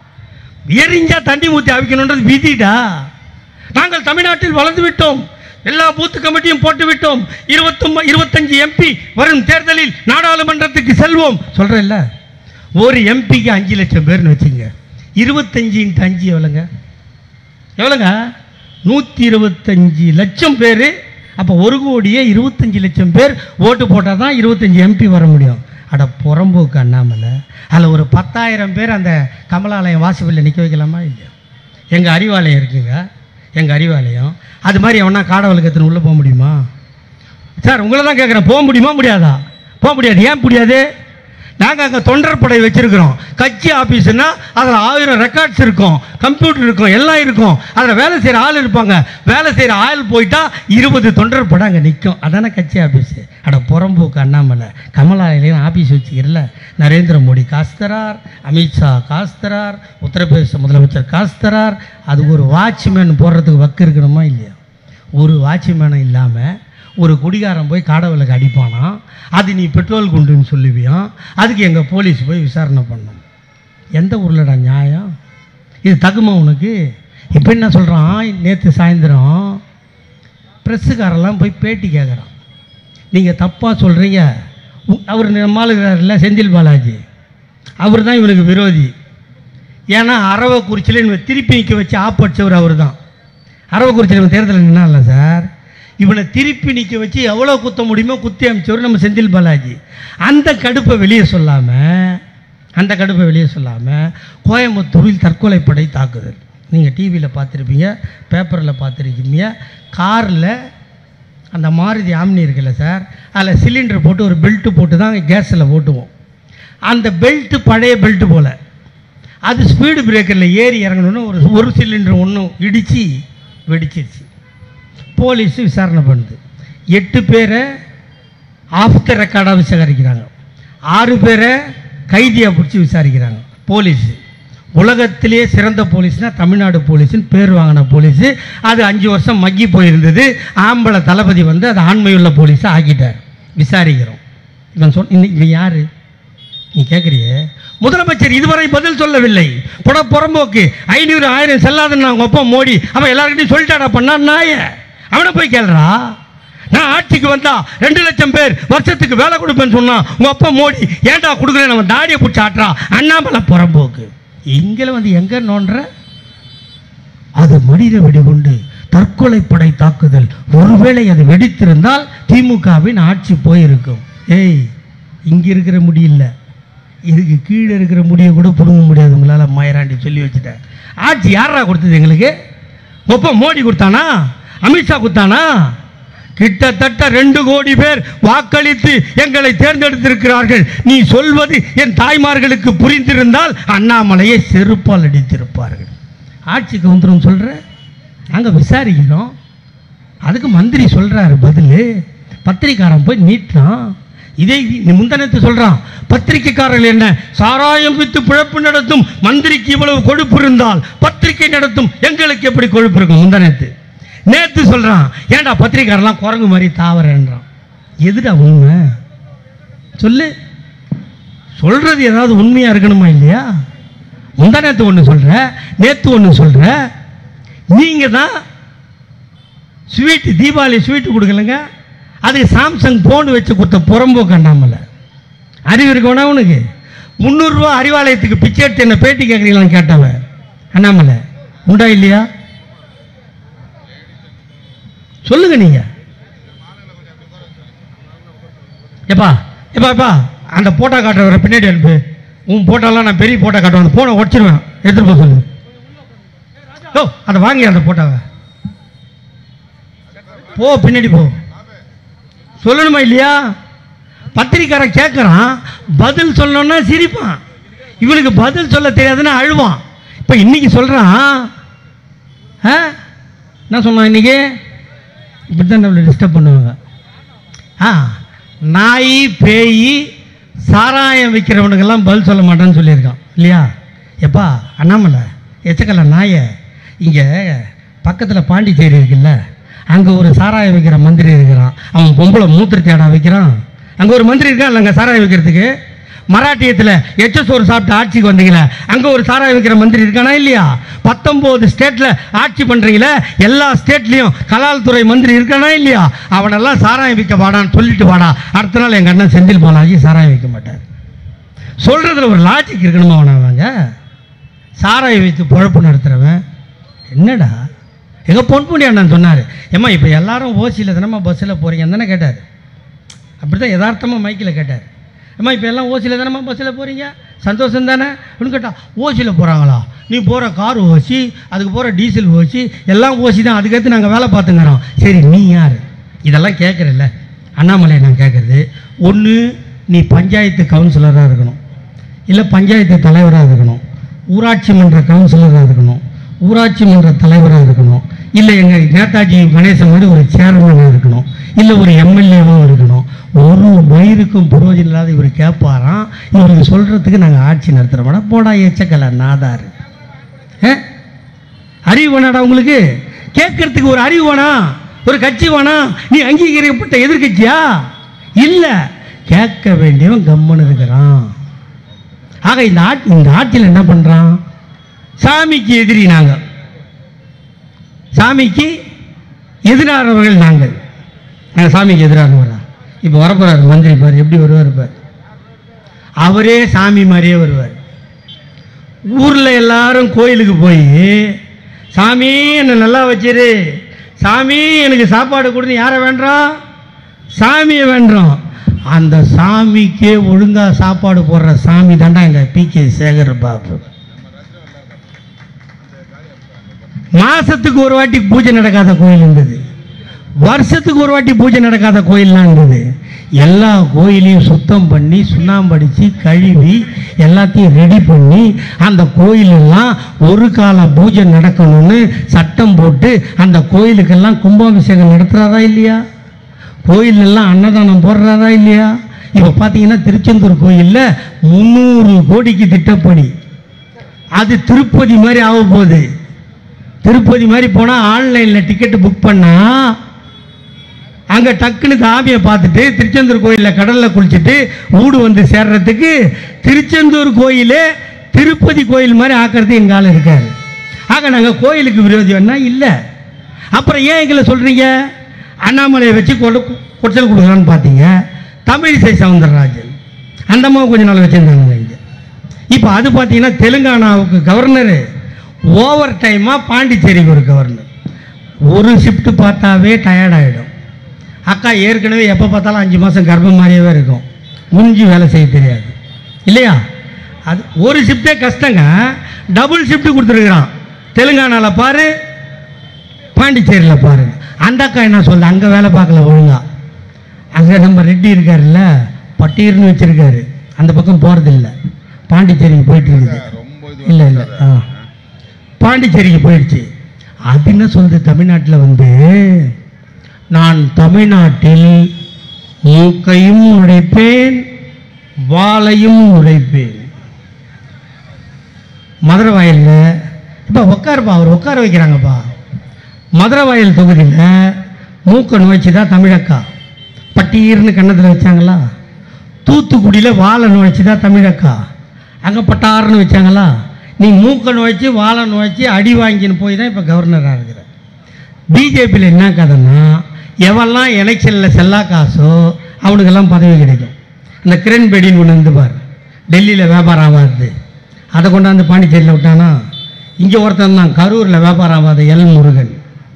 S1: எரிஞ்சா தண்ணி ஊற்றி அவிக்கணுன்றது விதிடா நாங்கள் தமிழ்நாட்டில் வளர்ந்து விட்டோம் எல்லா பூத்து கமிட்டியும் போட்டு விட்டோம் இருபத்தொம்ப இருபத்தஞ்சு எம்பி வரும் தேர்தலில் நாடாளுமன்றத்துக்கு செல்வோம் சொல்கிறேன்ல ஒரு எம்பிக்கு அஞ்சு லட்சம் பேர்னு வச்சுங்க இருபத்தஞ்சு இன்ட்டு அஞ்சு எவ்வளோங்க எவ்வளோங்க நூற்றி இருபத்தஞ்சி லட்சம் பேர் அப்போ ஒரு கோடியே இருபத்தஞ்சி லட்சம் பேர் ஓட்டு போட்டால் தான் இருபத்தஞ்சி எம்பி வர முடியும் அட புறம்போக்கு அண்ணாமலை அதில் ஒரு பத்தாயிரம் பேர் அந்த கமலாலயம் வாசலில் நிற்க வைக்கலாமா இல்லையா எங்கள் அறிவாலயம் இருக்குங்க எங்கள் அறிவாலயம் அது மாதிரி எவனா காடை வழக்கத்தின் உள்ளே போக முடியுமா சார் உங்களை தான் கேட்குறேன் போக முடியுமா முடியாதா போக முடியாது ஏன் முடியாது நாங்கள் அங்கே தொண்டர் படை வச்சுருக்கிறோம் கட்சி ஆஃபீஸுன்னா அதில் ஆயிரம் ரெக்கார்ட்ஸ் இருக்கும் கம்ப்யூட்டர் இருக்கும் எல்லாம் இருக்கும் அதில் வேலை செய்கிற ஆள் இருப்பாங்க வேலை செய்கிற ஆள் போயிட்டா இருபது தொண்டர் படை அங்கே நிற்கும் அதானே கட்சி ஆஃபீஸு அட புறம்போக்கு அண்ணாமலை கமலாலயம் ஆஃபீஸ் வச்சுக்கிறல நரேந்திர மோடி காசு தரார் அமித்ஷா காசு தரார் உத்தரப்பிரதேச முதலமைச்சர் காசு தரார் அதுக்கு ஒரு வாட்ச்மேன் போடுறதுக்கு வக்கு இருக்கணுமா இல்லையா ஒரு வாட்ச்மேனும் இல்லாமல் ஒரு குடிகாரன் போய் காடை விளக்கு அடிப்பானா அது நீ பெட்ரோல் குண்டுன்னு சொல்லுவியான் அதுக்கு எங்கள் போலீஸ் போய் விசாரணை பண்ணோம் எந்த ஊர்லடா நியாயம் இது தகுமா உனக்கு இப்போ என்ன சொல்கிறான் நேற்று சாயந்தரம் ப்ரெஸ்ஸுக்காரெல்லாம் போய் பேட்டி கேட்குறான் நீங்கள் தப்பாக சொல்கிறீங்க அவர் நம்மளுக்கிறாரில்ல செந்தில் பாலாஜி அவர் தான் இவனுக்கு விரோதி ஏன்னா அரவக்குறிச்சியில் இவனை திருப்பி நிற்க வச்சு ஆப்படிச்சவர் அவர் தான் அரவக்குறிச்சியில் இவன் தேர்தலில் நின்னால சார் இவனை திருப்பி நிற்க வச்சு எவ்வளோ குத்த முடியுமோ குத்தி அமைச்சவர் நம்ம செந்தில் பாலாஜி அந்த கடுப்பை வெளியே சொல்லாமல் அந்த கடுப்பை வெளியே சொல்லாமல் கோயம்புத்தூரில் தற்கொலைப்படை தாக்குதல் நீங்கள் டிவியில் பார்த்துருப்பீங்க பேப்பரில் பார்த்துருக்கீங்க காரில் அந்த மாருதி ஆம்னி இருக்குல்ல சார் அதில் சிலிண்டர் போட்டு ஒரு பெல்ட்டு போட்டு தான் கேஸில் ஓட்டுவோம் அந்த பெல்ட்டு பழைய பெல்ட்டு போல் அது ஸ்பீடு பிரேக்கரில் ஏறி இறங்கணுன்னு ஒரு ஒரு சிலிண்டர் ஒன்றும் இடித்து வெடிச்சிருச்சு போலீஸ் விசாரணை பண்ணுது எட்டு பேரை ஆஃப் த ரெக்கார்டாக விசாரிக்கிறாங்க ஆறு பேரை கைதியாக பிடிச்சி விசாரிக்கிறாங்க போலீஸு உலகத்திலேயே சிறந்த போலீஸ்னால் தமிழ்நாடு போலீஸ்னு பேர் வாங்கின போலீஸு அது அஞ்சு வருஷம் மக்கி போயிருந்தது ஆம்பளை தளபதி வந்து அது ஆண்மையுள்ள போலீஸாக ஆக்கிட்டார் விசாரிக்கிறோம் இவன் சொல் இன்னைக்கு இவன் யார் நீ கேட்குறியே முதலமைச்சர் இதுவரை பதில் சொல்லவில்லை புட புறம்போக்கு ஐநூறு ஆயிரம் செல்லாதுன்னு அவங்க ஒப்பம் மோடி அவன் எல்லாருக்கிட்டையும் சொல்லிட்டாடா பண்ணா நாய அவனை போய் கேளுடா நான் ஆட்சிக்கு வந்தா ரெண்டு லட்சம் பேர் வருஷத்துக்கு வேலை கொடுப்பேன்னு சொன்னான் உங்க அப்பா மோடி ஏன்டா கொடுக்குறேன் அவன் தாடியை பிடிச்சி ஆட்டுறா அண்ணாமலை புறம்போக்கு இங்கே வந்து எங்க நோன்ற அது மனித வெடிகுண்டு தற்கொலைப்படை தாக்குதல் ஒருவேளை அது வெடித்திருந்தால் திமுகவின் ஆட்சி போயிருக்கும் ஏய் இங்கே இருக்கிற முடியல இதுக்கு கீழே இருக்கிற முடியை கூட பிடுங்க முடியாது உங்களால் மாயராண்டி சொல்லி வச்சுட்டேன் ஆட்சி யாரா கொடுத்தது எங்களுக்கு ஒப்ப மோடி கொடுத்தானா அமித்ஷா கொடுத்தானா கிட்டத்தட்ட ரெண்டு கோடி பேர் வாக்களித்து எங்களை தேர்ந்தெடுத்திருக்கிறார்கள் நீ சொல்வது என் தாய்மார்களுக்கு புரிந்திருந்தால் அண்ணாமலையை செருப்பால் அடித்திருப்பார்கள் ஆட்சிக்கு வந்துடும் சொல்கிற நாங்கள் விசாரிக்கிறோம் அதுக்கு மந்திரி சொல்கிறாரு பதில் பத்திரிக்காரன் போய் நீட்டான் இதை முந்தனத்து சொல்கிறான் பத்திரிக்கைக்காரர்கள் என்ன சாராயம் வித்து பிழப்பு நடத்தும் மந்திரிக்கு இவ்வளவு கொழுப்பு இருந்தால் பத்திரிக்கை நடத்தும் எங்களுக்கு எப்படி கொழுப்பு இருக்கும் முந்தனத்து நேத்து சொல்கிறான் ஏன்டா பத்திரிக்காரெல்லாம் குரங்கு மாதிரி தாவரன்றான் எதுடா உண்மை சொல்லு சொல்கிறது ஏதாவது உண்மையாக இருக்கணுமா இல்லையா முந்தா நேற்று ஒன்று சொல்கிற நேற்று ஒன்று சொல்கிற நீங்கள் தான் ஸ்வீட்டு தீபாவளி ஸ்வீட்டு கொடுக்கலங்க அதுக்கு சாம்சங் ஃபோன் வச்சு கொடுத்த புறம்போக்கு அண்ணாமலை அறிவு இருக்கவனா உனக்கு முந்நூறுரூவா அறிவாலயத்துக்கு பிச்சை எடுத்து என்ன பேட்டி கேட்குறீங்களான்னு கேட்டவன் அண்ணாமலை உண்டா இல்லையா சொல்லுங்க நீங்க எப்பா எப்பா எப்பா அந்த போட்டோ காட்டுறவரை பின்னாடி அனுப்பு உன் போட்டோலாம் நான் பெரிய போட்டோ காட்டுவேன் அந்த போனை உடச்சிருவேன் எடுத்துட்டு போக சொல்லு ஓ அதை வாங்கி அந்த போட்டோவை போ பின்னாடி போ சொல்லணுமா இல்லையா பத்திரிக்காரன் கேட்குறான் பதில் சொல்லணும்னா சிரிப்பான் இவனுக்கு பதில் சொல்ல தெரியாதுன்னா அழுவான் இப்போ இன்னைக்கு சொல்கிறான் ஆ என்ன சொன்னான் இன்னைக்கு இப்படி தான் நம்மளை டிஸ்டர்ப் பண்ணுவாங்க ஆ நாய் பேய் சாராயம் விற்கிறவனுக்கெல்லாம் பதில் சொல்ல மாட்டேன்னு சொல்லியிருக்கான் இல்லையா எப்பா அண்ணாமலை எச்சக்கல்ல நாயை இங்கே பக்கத்தில் பாண்டிச்சேரி இருக்குல்ல அங்கே ஒரு சாராயம் விற்கிற மந்திரி இருக்கிறான் அவன் பொம்பளை மூத்திர தேடா வைக்கிறான் அங்கே ஒரு மந்திரி இருக்கான் இல்லைங்க சாராயம் விற்கிறதுக்கு மராட்டியத்தில் எச்ச சோறு சாப்பிட்டு ஆட்சிக்கு வந்தீங்களே அங்கே ஒரு சாராயம் விற்கிற மந்திரி இருக்கானா இல்லையா பத்தொம்போது ஸ்டேட்டில் ஆட்சி பண்ணுறீங்களே எல்லா ஸ்டேட்லேயும் கலால் துறை மந்திரி இருக்கானா இல்லையா அவனெல்லாம் சாராயம் விற்க வாடான்னு சொல்லிட்டு வாடா அடுத்த நாள் எங்கள் அண்ணன் செந்தில் பாலாஜி சாராயம் விற்க மாட்டார் சொல்கிறதுல ஒரு லாஜிக் இருக்கணுமா அவனவங்க சாராயம் வைத்து பொழப்பு நடத்துகிறவன் என்னடா எங்கள் பொன்முடி அண்ணன் சொன்னார் ஏம்மா இப்போ எல்லாரும் ஓசியில் தானம்மா பஸ்ஸில் போகிறீங்கன்னு தானே கேட்டார் அப்படி தான் யதார்த்தமாக மைக்கில் கேட்டார் அம்மா இப்போ எல்லாம் ஓசியில் தானம்மா பஸ்ஸில் போகிறீங்க சந்தோஷம் தானே அப்படின்னு கேட்டா ஓசியில் போகிறாங்களா நீ போகிற கார் ஓசி அதுக்கு போகிற டீசல் ஓசி எல்லாம் ஓசி தான் அதுக்கடுத்து நாங்கள் வேலை பார்த்துங்கிறோம் சரி நீ யார் இதெல்லாம் கேட்குறல்ல அண்ணாமலை நான் கேட்குறது ஒன்று நீ பஞ்சாயத்து கவுன்சிலராக இருக்கணும் இல்லை பஞ்சாயத்து தலைவராக இருக்கணும் ஊராட்சி மன்ற கவுன்சிலராக இருக்கணும் ஊராட்சி மன்ற தலைவராக இருக்கணும் இல்லை எங்கள் நேதாஜி கணேசன் மாதிரி ஒரு சேர்மனாக இருக்கணும் இல்லை ஒரு எம்எல்ஏவாக இருக்கணும் ஒரு வயிறுக்கும் புரோஜனம் இல்லாத இவர் கேட்பாராம் இவருக்கு சொல்கிறதுக்கு நாங்கள் ஆட்சி நடத்துகிறோம்னா போடா எச்சக்கலை நாதார் ஏ அறிவு வேணாடா உங்களுக்கு கேட்கறதுக்கு ஒரு அறிவு வேணாம் ஒரு கட்சி வேணாம் நீ அங்கீகரிக்கப்பட்ட எதிர்க்கட்சியா இல்லை கேட்க வேண்டியவன் கம்மன் இருக்கிறான் ஆக இந்த ஆட் இந்த ஆட்சியில் என்ன பண்ணுறான் சாமிக்கு எதிரி நாங்கள் சாமிக்கு எதிரானவர்கள் நாங்கள் நாங்கள் சாமிக்கு எதிரானவரா இப்போ வரப்போறாரு மந்திரி பார் எப்படி வருவார் பார் அவரே சாமி மாதிரியே வருவார் ஊரில் எல்லாரும் கோயிலுக்கு போய் சாமி என்னை நல்லா வச்சிரு சாமி எனக்கு சாப்பாடு கொடுன்னு யாரை வேண்டாம் சாமியை வேண்டாம் அந்த சாமிக்கே ஒழுங்கா சாப்பாடு போடுற சாமி தாண்டா எங்க பி கே சேகர் பாபு மாசத்துக்கு ஒரு வாட்டி பூஜை நடக்காத கோயில் இருந்தது வருஷத்துக்கு ஒரு வாட்டி பூஜை நடக்காத கோயில்லாம் இருந்தது எல்லா கோயிலையும் சுத்தம் பண்ணி சுண்ணாம்படிச்சு கழுவி எல்லாத்தையும் ரெடி பண்ணி அந்த கோயிலெல்லாம் ஒரு கால பூஜை நடக்கணும்னு சட்டம் போட்டு அந்த கோயிலுக்கெல்லாம் கும்பாபிஷேகம் நடத்துறாரா இல்லையா கோயில் எல்லாம் அன்னதானம் போடுறாரா இல்லையா இப்போ பார்த்தீங்கன்னா திருச்செந்தூர் கோயிலில் முந்நூறு கோடிக்கு திட்டப்படி அது திருப்பதி மாதிரி ஆக போகுது திருப்பதி மாதிரி போனால் ஆன்லைனில் டிக்கெட்டு புக் பண்ணால் அங்கே டக்குனு காவியை பார்த்துட்டு திருச்செந்தூர் கோயிலில் கடலில் குளிச்சுட்டு ஊடு வந்து சேர்றதுக்கு திருச்செந்தூர் கோயிலே திருப்பதி கோயில் மாதிரி ஆக்கிறது எங்கள் ஆள் இருக்காரு ஆக நாங்கள் கோயிலுக்கு விரோதி வேணா இல்லை அப்புறம் ஏன் எங்களை சொல்கிறீங்க அண்ணாமலையை வச்சு கொடு குடைச்சல் கொடுக்குறான்னு பார்த்தீங்க தமிழிசை சவுந்தரராஜன் அந்த அம்மாவை கொஞ்ச நாள் வச்சுருந்தாங்க இங்கே இப்போ அது பார்த்தீங்கன்னா தெலுங்கானாவுக்கு கவர்னரு ஓவர் டைமாக பாண்டிச்சேரிக்கு ஒரு கவர்னர் ஒரு ஷிஃப்ட் பார்த்தாவே டயர்ட் ஆகிடும் அக்கா ஏற்கனவே எப்போ பார்த்தாலும் அஞ்சு மாதம் கர்ப்பம் மாதிரியே இருக்கும் முடிஞ்சு வேலை செய்ய தெரியாது இல்லையா அது ஒரு ஷிஃப்ட்டே கஷ்டங்க டபுள் ஷிஃப்ட் கொடுத்துருக்குறான் தெலுங்கானாவில் பாரு பாண்டிச்சேரியில் பாருங்க அந்த அக்கா என்ன சொல்லுது அங்கே வேலை பார்க்கல ஒழுங்கா அங்கே நம்ம ரெட்டி இருக்காருல்ல பட்டீர்னு வச்சிருக்காரு அந்த பக்கம் போகிறதில்ல பாண்டிச்சேரிக்கு போயிட்டு இருக்குது இல்லை இல்லை ஆ பாண்டிச்சேரிக்கு போயிடுச்சு அது என்ன சொல்லுது தமிழ்நாட்டில் வந்து நான் தமிழ்நாட்டில் மூக்கையும் உடைப்பேன் வாளையும் உடைப்பேன் மதுரை வயலில் இப்போ உட்காருப்பா அவர் உட்கார வைக்கிறாங்கப்பா மதுரை வயல் தொகுதியில் மூக்க நுழைச்சி தான் தமிழக்கா பட்டீர்னு கன்னத்தில் வச்சாங்களா தூத்துக்குடியில் வாழை நுழைச்சி தான் தமிழக்கா அங்கே பட்டார்னு வச்சாங்களா நீ மூக்க நுழைச்சி வாழை நுழைச்சி அடி வாங்கின்னு போய் தான் இப்போ கவர்னராக இருக்கிற பிஜேபியில் என்ன கதைன்னா எவெல்லாம் எலெக்ஷனில் செல்லா காசோ அவனுக்கெல்லாம் பதவி கிடைக்கும் இந்த கிரண் பேடின்னு ஒன்று இருந்து பார் டெல்லியில் வியாபாரம் ஆகாது அதை கொண்டாந்து பாண்டிச்சேரியில் விட்டானா இங்கே ஒருத்தன் தான் கரூரில் வியாபாரம் ஆகாத எல் முருகன்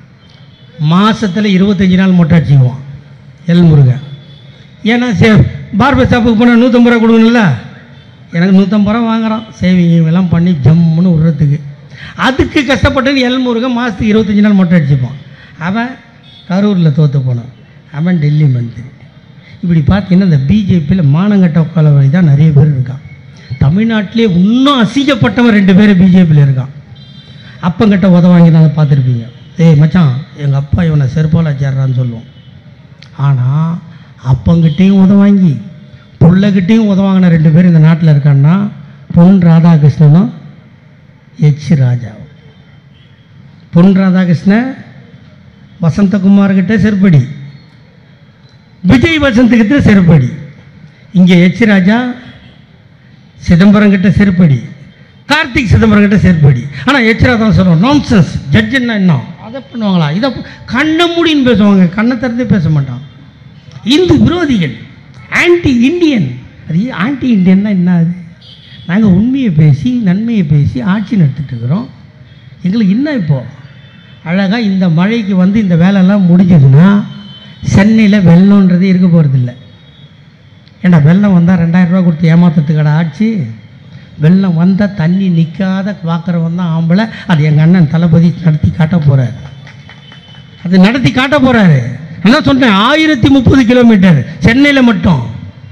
S1: மாசத்துல இருபத்தஞ்சி நாள் மொட்டை அடிச்சுக்குவான் எல் முருகன் ஏன்னா சே பார்பர் ஷாப்புக்கு போனால் நூற்றம்பது ரூபா கொடுக்கணும்ல எனக்கு நூற்றம்பது ரூபா வாங்குறான் சேவிங் எல்லாம் பண்ணி ஜம்முன்னு விடுறதுக்கு அதுக்கு கஷ்டப்பட்டு எல் முருகன் மாதத்துக்கு இருபத்தஞ்சி நாள் மொட்டை அடிச்சுப்பான் அவன் கரூரில் தோற்று போனான் அவன் டெல்லி மந்திரி இப்படி பார்த்தீங்கன்னா இந்த பிஜேபியில் மானங்கட்ட உட்கால வழி தான் நிறைய பேர் இருக்கான் தமிழ்நாட்டிலே இன்னும் அசிங்கப்பட்டவன் ரெண்டு பேர் பிஜேபியில் இருக்கான் அப்பங்கிட்ட உத வாங்கி தான் பார்த்துருப்பீங்க ஏய் மச்சான் எங்கள் அப்பா இவனை செருப்பால் சேர்றான்னு சொல்லுவோம் ஆனால் அப்பங்கிட்டையும் உத வாங்கி புள்ளகிட்டையும் உத வாங்கின ரெண்டு பேர் இந்த நாட்டில் இருக்கான்னா பொன் ராதாகிருஷ்ணனும் எச் ராஜாவும் பொன் ராதாகிருஷ்ணன் வசந்தகுமார்கிட்ட செருப்படி விஜய் வசந்துக்கிட்ட செருப்படி இங்கே எச் ராஜா சிதம்பரம் கிட்ட செருப்படி கார்த்திக் சிதம்பரம் கிட்ட செருப்படி ஆனால் எச் ராஜா சொல்லுவோம் நான்சென்ஸ் ஜட்ஜுன்னா என்ன அதை பண்ணுவாங்களா இதை ப- கண்ணை மூடின்னு பேசுவாங்க கண்ணை திறந்தே பேச மாட்டான் இந்து விரோதிகள் ஆன்டி இந்தியன் அது ஆன்டி இந்தியன்னா என்ன அது நாங்கள் உண்மையை பேசி நன்மையை பேசி ஆட்சி நடத்திட்டு இருக்கிறோம் எங்களுக்கு என்ன இப்போ அழகாக இந்த மழைக்கு வந்து இந்த வேலையெல்லாம் முடிஞ்சதுன்னா சென்னையில் வெள்ளம்ன்றது இருக்க போகிறதில்ல ஏண்டா வெள்ளம் வந்தால் ரெண்டாயிரம் ரூபா கொடுத்து ஏமாத்துறதுக்கடா ஆட்சி வெள்ளம் வந்தால் தண்ணி நிற்காத பார்க்குறவன் தான் ஆம்பளை அது எங்கள் அண்ணன் தளபதி நடத்தி காட்ட போகிறார் அது நடத்தி காட்ட போகிறாரு என்ன சொன்னேன் ஆயிரத்தி முப்பது கிலோமீட்டர் சென்னையில் மட்டும்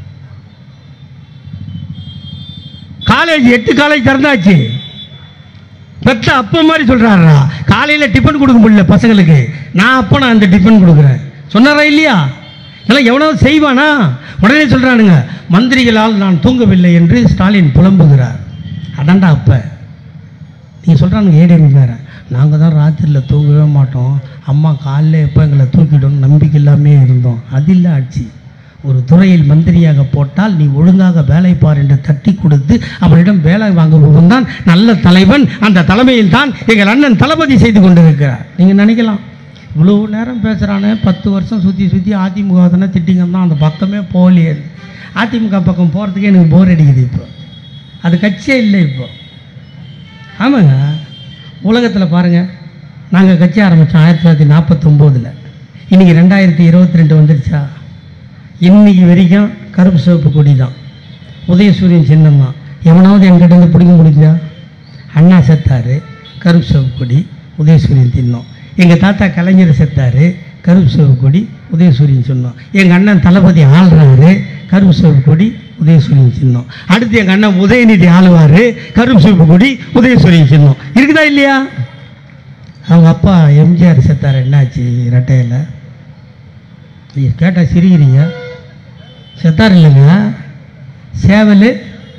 S1: காலேஜ் எட்டு காலேஜ் திறந்தாச்சு பெத்த அப்பா மாதிரி சொல்கிறாரா காலையில் டிஃபன் கொடுக்க முடியல பசங்களுக்கு நான் அப்போ நான் அந்த டிஃபன் கொடுக்குறேன் சொன்னாரா இல்லையா இதெல்லாம் எவனாவது செய்வானா உடனே சொல்கிறானுங்க மந்திரிகளால் நான் தூங்கவில்லை என்று ஸ்டாலின் புலம்புகிறார் அதான்டா அப்போ நீங்கள் சொல்கிறானுங்க ஏடிஎம்கார நாங்கள் தான் ராத்திரியில் தூங்கவே மாட்டோம் அம்மா காலைல எப்போ எங்களை தூக்கிடும் நம்பிக்கை இல்லாமே இருந்தோம் அது இல்லை ஆட்சி ஒரு துறையில் மந்திரியாக போட்டால் நீ ஒழுங்காக வேலை பார் என்று தட்டி கொடுத்து அவனிடம் வேலை வாங்குபவன் தான் நல்ல தலைவன் அந்த தலைமையில் தான் எங்கள் அண்ணன் தளபதி செய்து கொண்டிருக்கிறார் நீங்கள் நினைக்கலாம் இவ்வளோ நேரம் பேசுகிறானே பத்து வருஷம் சுற்றி சுற்றி அதிமுக தானே திட்டிங்க தான் அந்த பக்கமே போகலையே அதிமுக பக்கம் போகிறதுக்கே எனக்கு போர் அடிக்குது இப்போ அது கட்சியே இல்லை இப்போ ஆமாங்க உலகத்தில் பாருங்கள் நாங்கள் கட்சி ஆரம்பித்தோம் ஆயிரத்தி தொள்ளாயிரத்தி நாற்பத்தொம்போதில் இன்றைக்கி ரெண்டாயிரத்தி இருபத்தி ரெண்டு வந்துருச்சா இன்னைக்கு வரைக்கும் கருப்பு சிவப்பு கொடி தான் உதயசூரியன் சின்னம் தான் எவனாவது என்கிட்ட இருந்து பிடிக்க முடிஞ்சா அண்ணா செத்தாரு கருப்பு சிவப்பு கொடி உதயசூரியன் தின்னம் எங்கள் தாத்தா கலைஞர் செத்தாரு கருப்பு சிவப்பு கொடி உதயசூரியன் சின்னம் எங்கள் அண்ணன் தளபதி ஆள்றாரு கருப்பு சிவப்பு கொடி உதயசூரியன் சின்னம் அடுத்து எங்கள் அண்ணன் உதயநிதி ஆளுவார் கருப்பு சிவப்பு கொடி உதயசூரியன் சின்னம் இருக்குதா இல்லையா அவங்க அப்பா எம்ஜிஆர் செத்தார் என்னாச்சு ரெட்டையில் ஐயா கேட்டால் சிரிக்கிறீங்க செத்தார் இல்லைங்க சேவல்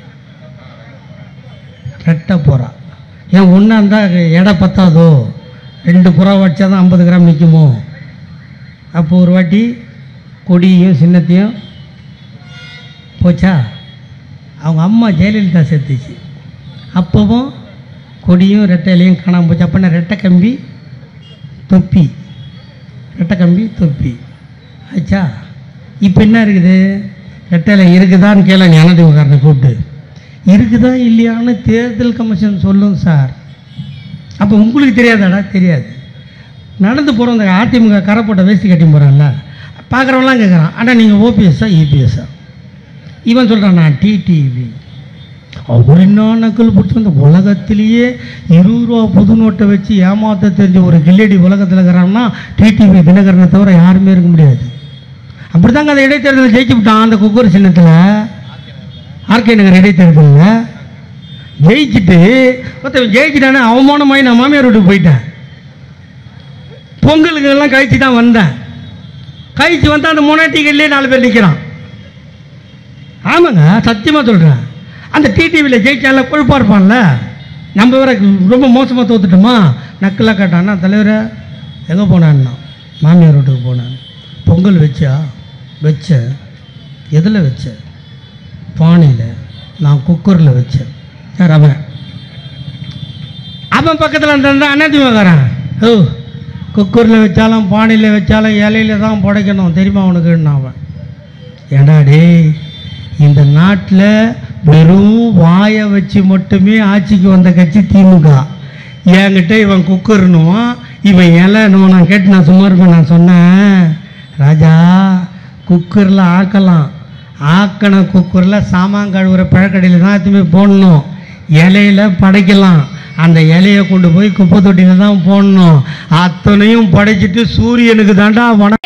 S1: ரெட்டை புறா ஏன் ஒன்றா இருந்தால் எடை பத்தாதோ ரெண்டு புறா வச்சா தான் ஐம்பது கிராம் நிற்குமோ அப்போ ஒரு வாட்டி கொடியும் சின்னத்தையும் போச்சா அவங்க அம்மா ஜெயலலிதா செத்துச்சு அப்போவும் கொடியும் ரெட்டையிலையும் காணாமல் போச்சு அப்போனா ரெட்டை கம்பி தொப்பி ரெட்டை கம்பி தொப்பி ஆச்சா இப்போ என்ன இருக்குது ரெட்டையில் இருக்குதான்னு கேள ஞானதேவகாரனை கூப்பிட்டு இருக்குதா இல்லையான்னு தேர்தல் கமிஷன் சொல்லும் சார் அப்போ உங்களுக்கு தெரியாதாடா தெரியாது நடந்து போகிற அந்த அதிமுக கரை போட்ட வேஷ்டி கட்டி போகிறான்ல பார்க்குறவன்லாம் கேட்குறான் ஆனால் நீங்கள் ஓபிஎஸ்ஸா இபிஎஸ்ஸா இவன் சொல்கிறான் நான் டிடிவி அவர் என்ன நக்கல் பிடிச்சி அந்த உலகத்திலேயே இருபது ரூபா புது நோட்டை வச்சு ஏமாத்த தெரிஞ்ச ஒரு கில்லடி உலகத்தில் இருக்கிறான்னா டிடிவி தினகரனை தவிர யாருமே இருக்க முடியாது அப்படி தாங்க அந்த இடைத்தேர்தலில் ஜெயிச்சு விட்டான் அந்த குக்கர் சின்னத்தில் ஆர்கே நகர் இடைத்தேர்தலில் ஜெயிச்சுட்டு ஒருத்தன் ஜெயிச்சுட்டானே அவமானமாகி நான் மாமியார் வீட்டுக்கு போயிட்டேன் பொங்கலுக்கு எல்லாம் கழிச்சு தான் வந்தேன் கழிச்சு வந்தால் அந்த மூணா டிக்கெட்லேயே நாலு பேர் நிற்கிறான் ஆமாங்க சத்தியமாக சொல்கிறேன் அந்த டிடிவியில் ஜெயிச்சால கொழுப்பாக இருப்பான்ல நம்ம வேற ரொம்ப மோசமாக தோத்துட்டோமா நக்கலாக கேட்டான்னா தலைவரை எங்கே போனான்னா மாமியார் வீட்டுக்கு போனேன் பொங்கல் வச்சா வச்சேன் எதில் வச்சேன் பானையில் நான் குக்கரில் வச்சேன் யார் அவன் அவன் பக்கத்தில் அந்த அண்ணாதிமுகக்காரன் ஓ குக்கரில் வச்சாலும் பானையில் வச்சாலும் இலையில தான் புடைக்கணும் தெரியுமா அவனுக்குன்னு அவன் ஏண்டா டேய் இந்த நாட்டில் வெறும் வாயை வச்சு மட்டுமே ஆட்சிக்கு வந்த கட்சி திமுக என்கிட்ட இவன் குக்கர்னுவான் இவன் இலைன்னுவான் நான் கேட்டு நான் சும்மா இருப்பேன் நான் சொன்னேன் ராஜா குக்கரில் ஆக்கலாம் ஆக்கின குக்கரில் சாமான் கழுவுற பழக்கடையில் தான் எத்துமே போடணும் இலையில படைக்கலாம் அந்த இலையை கொண்டு போய் குப்பை தொட்டியில் தான் போடணும் அத்தனையும் படைச்சிட்டு சூரியனுக்கு தாண்டா வன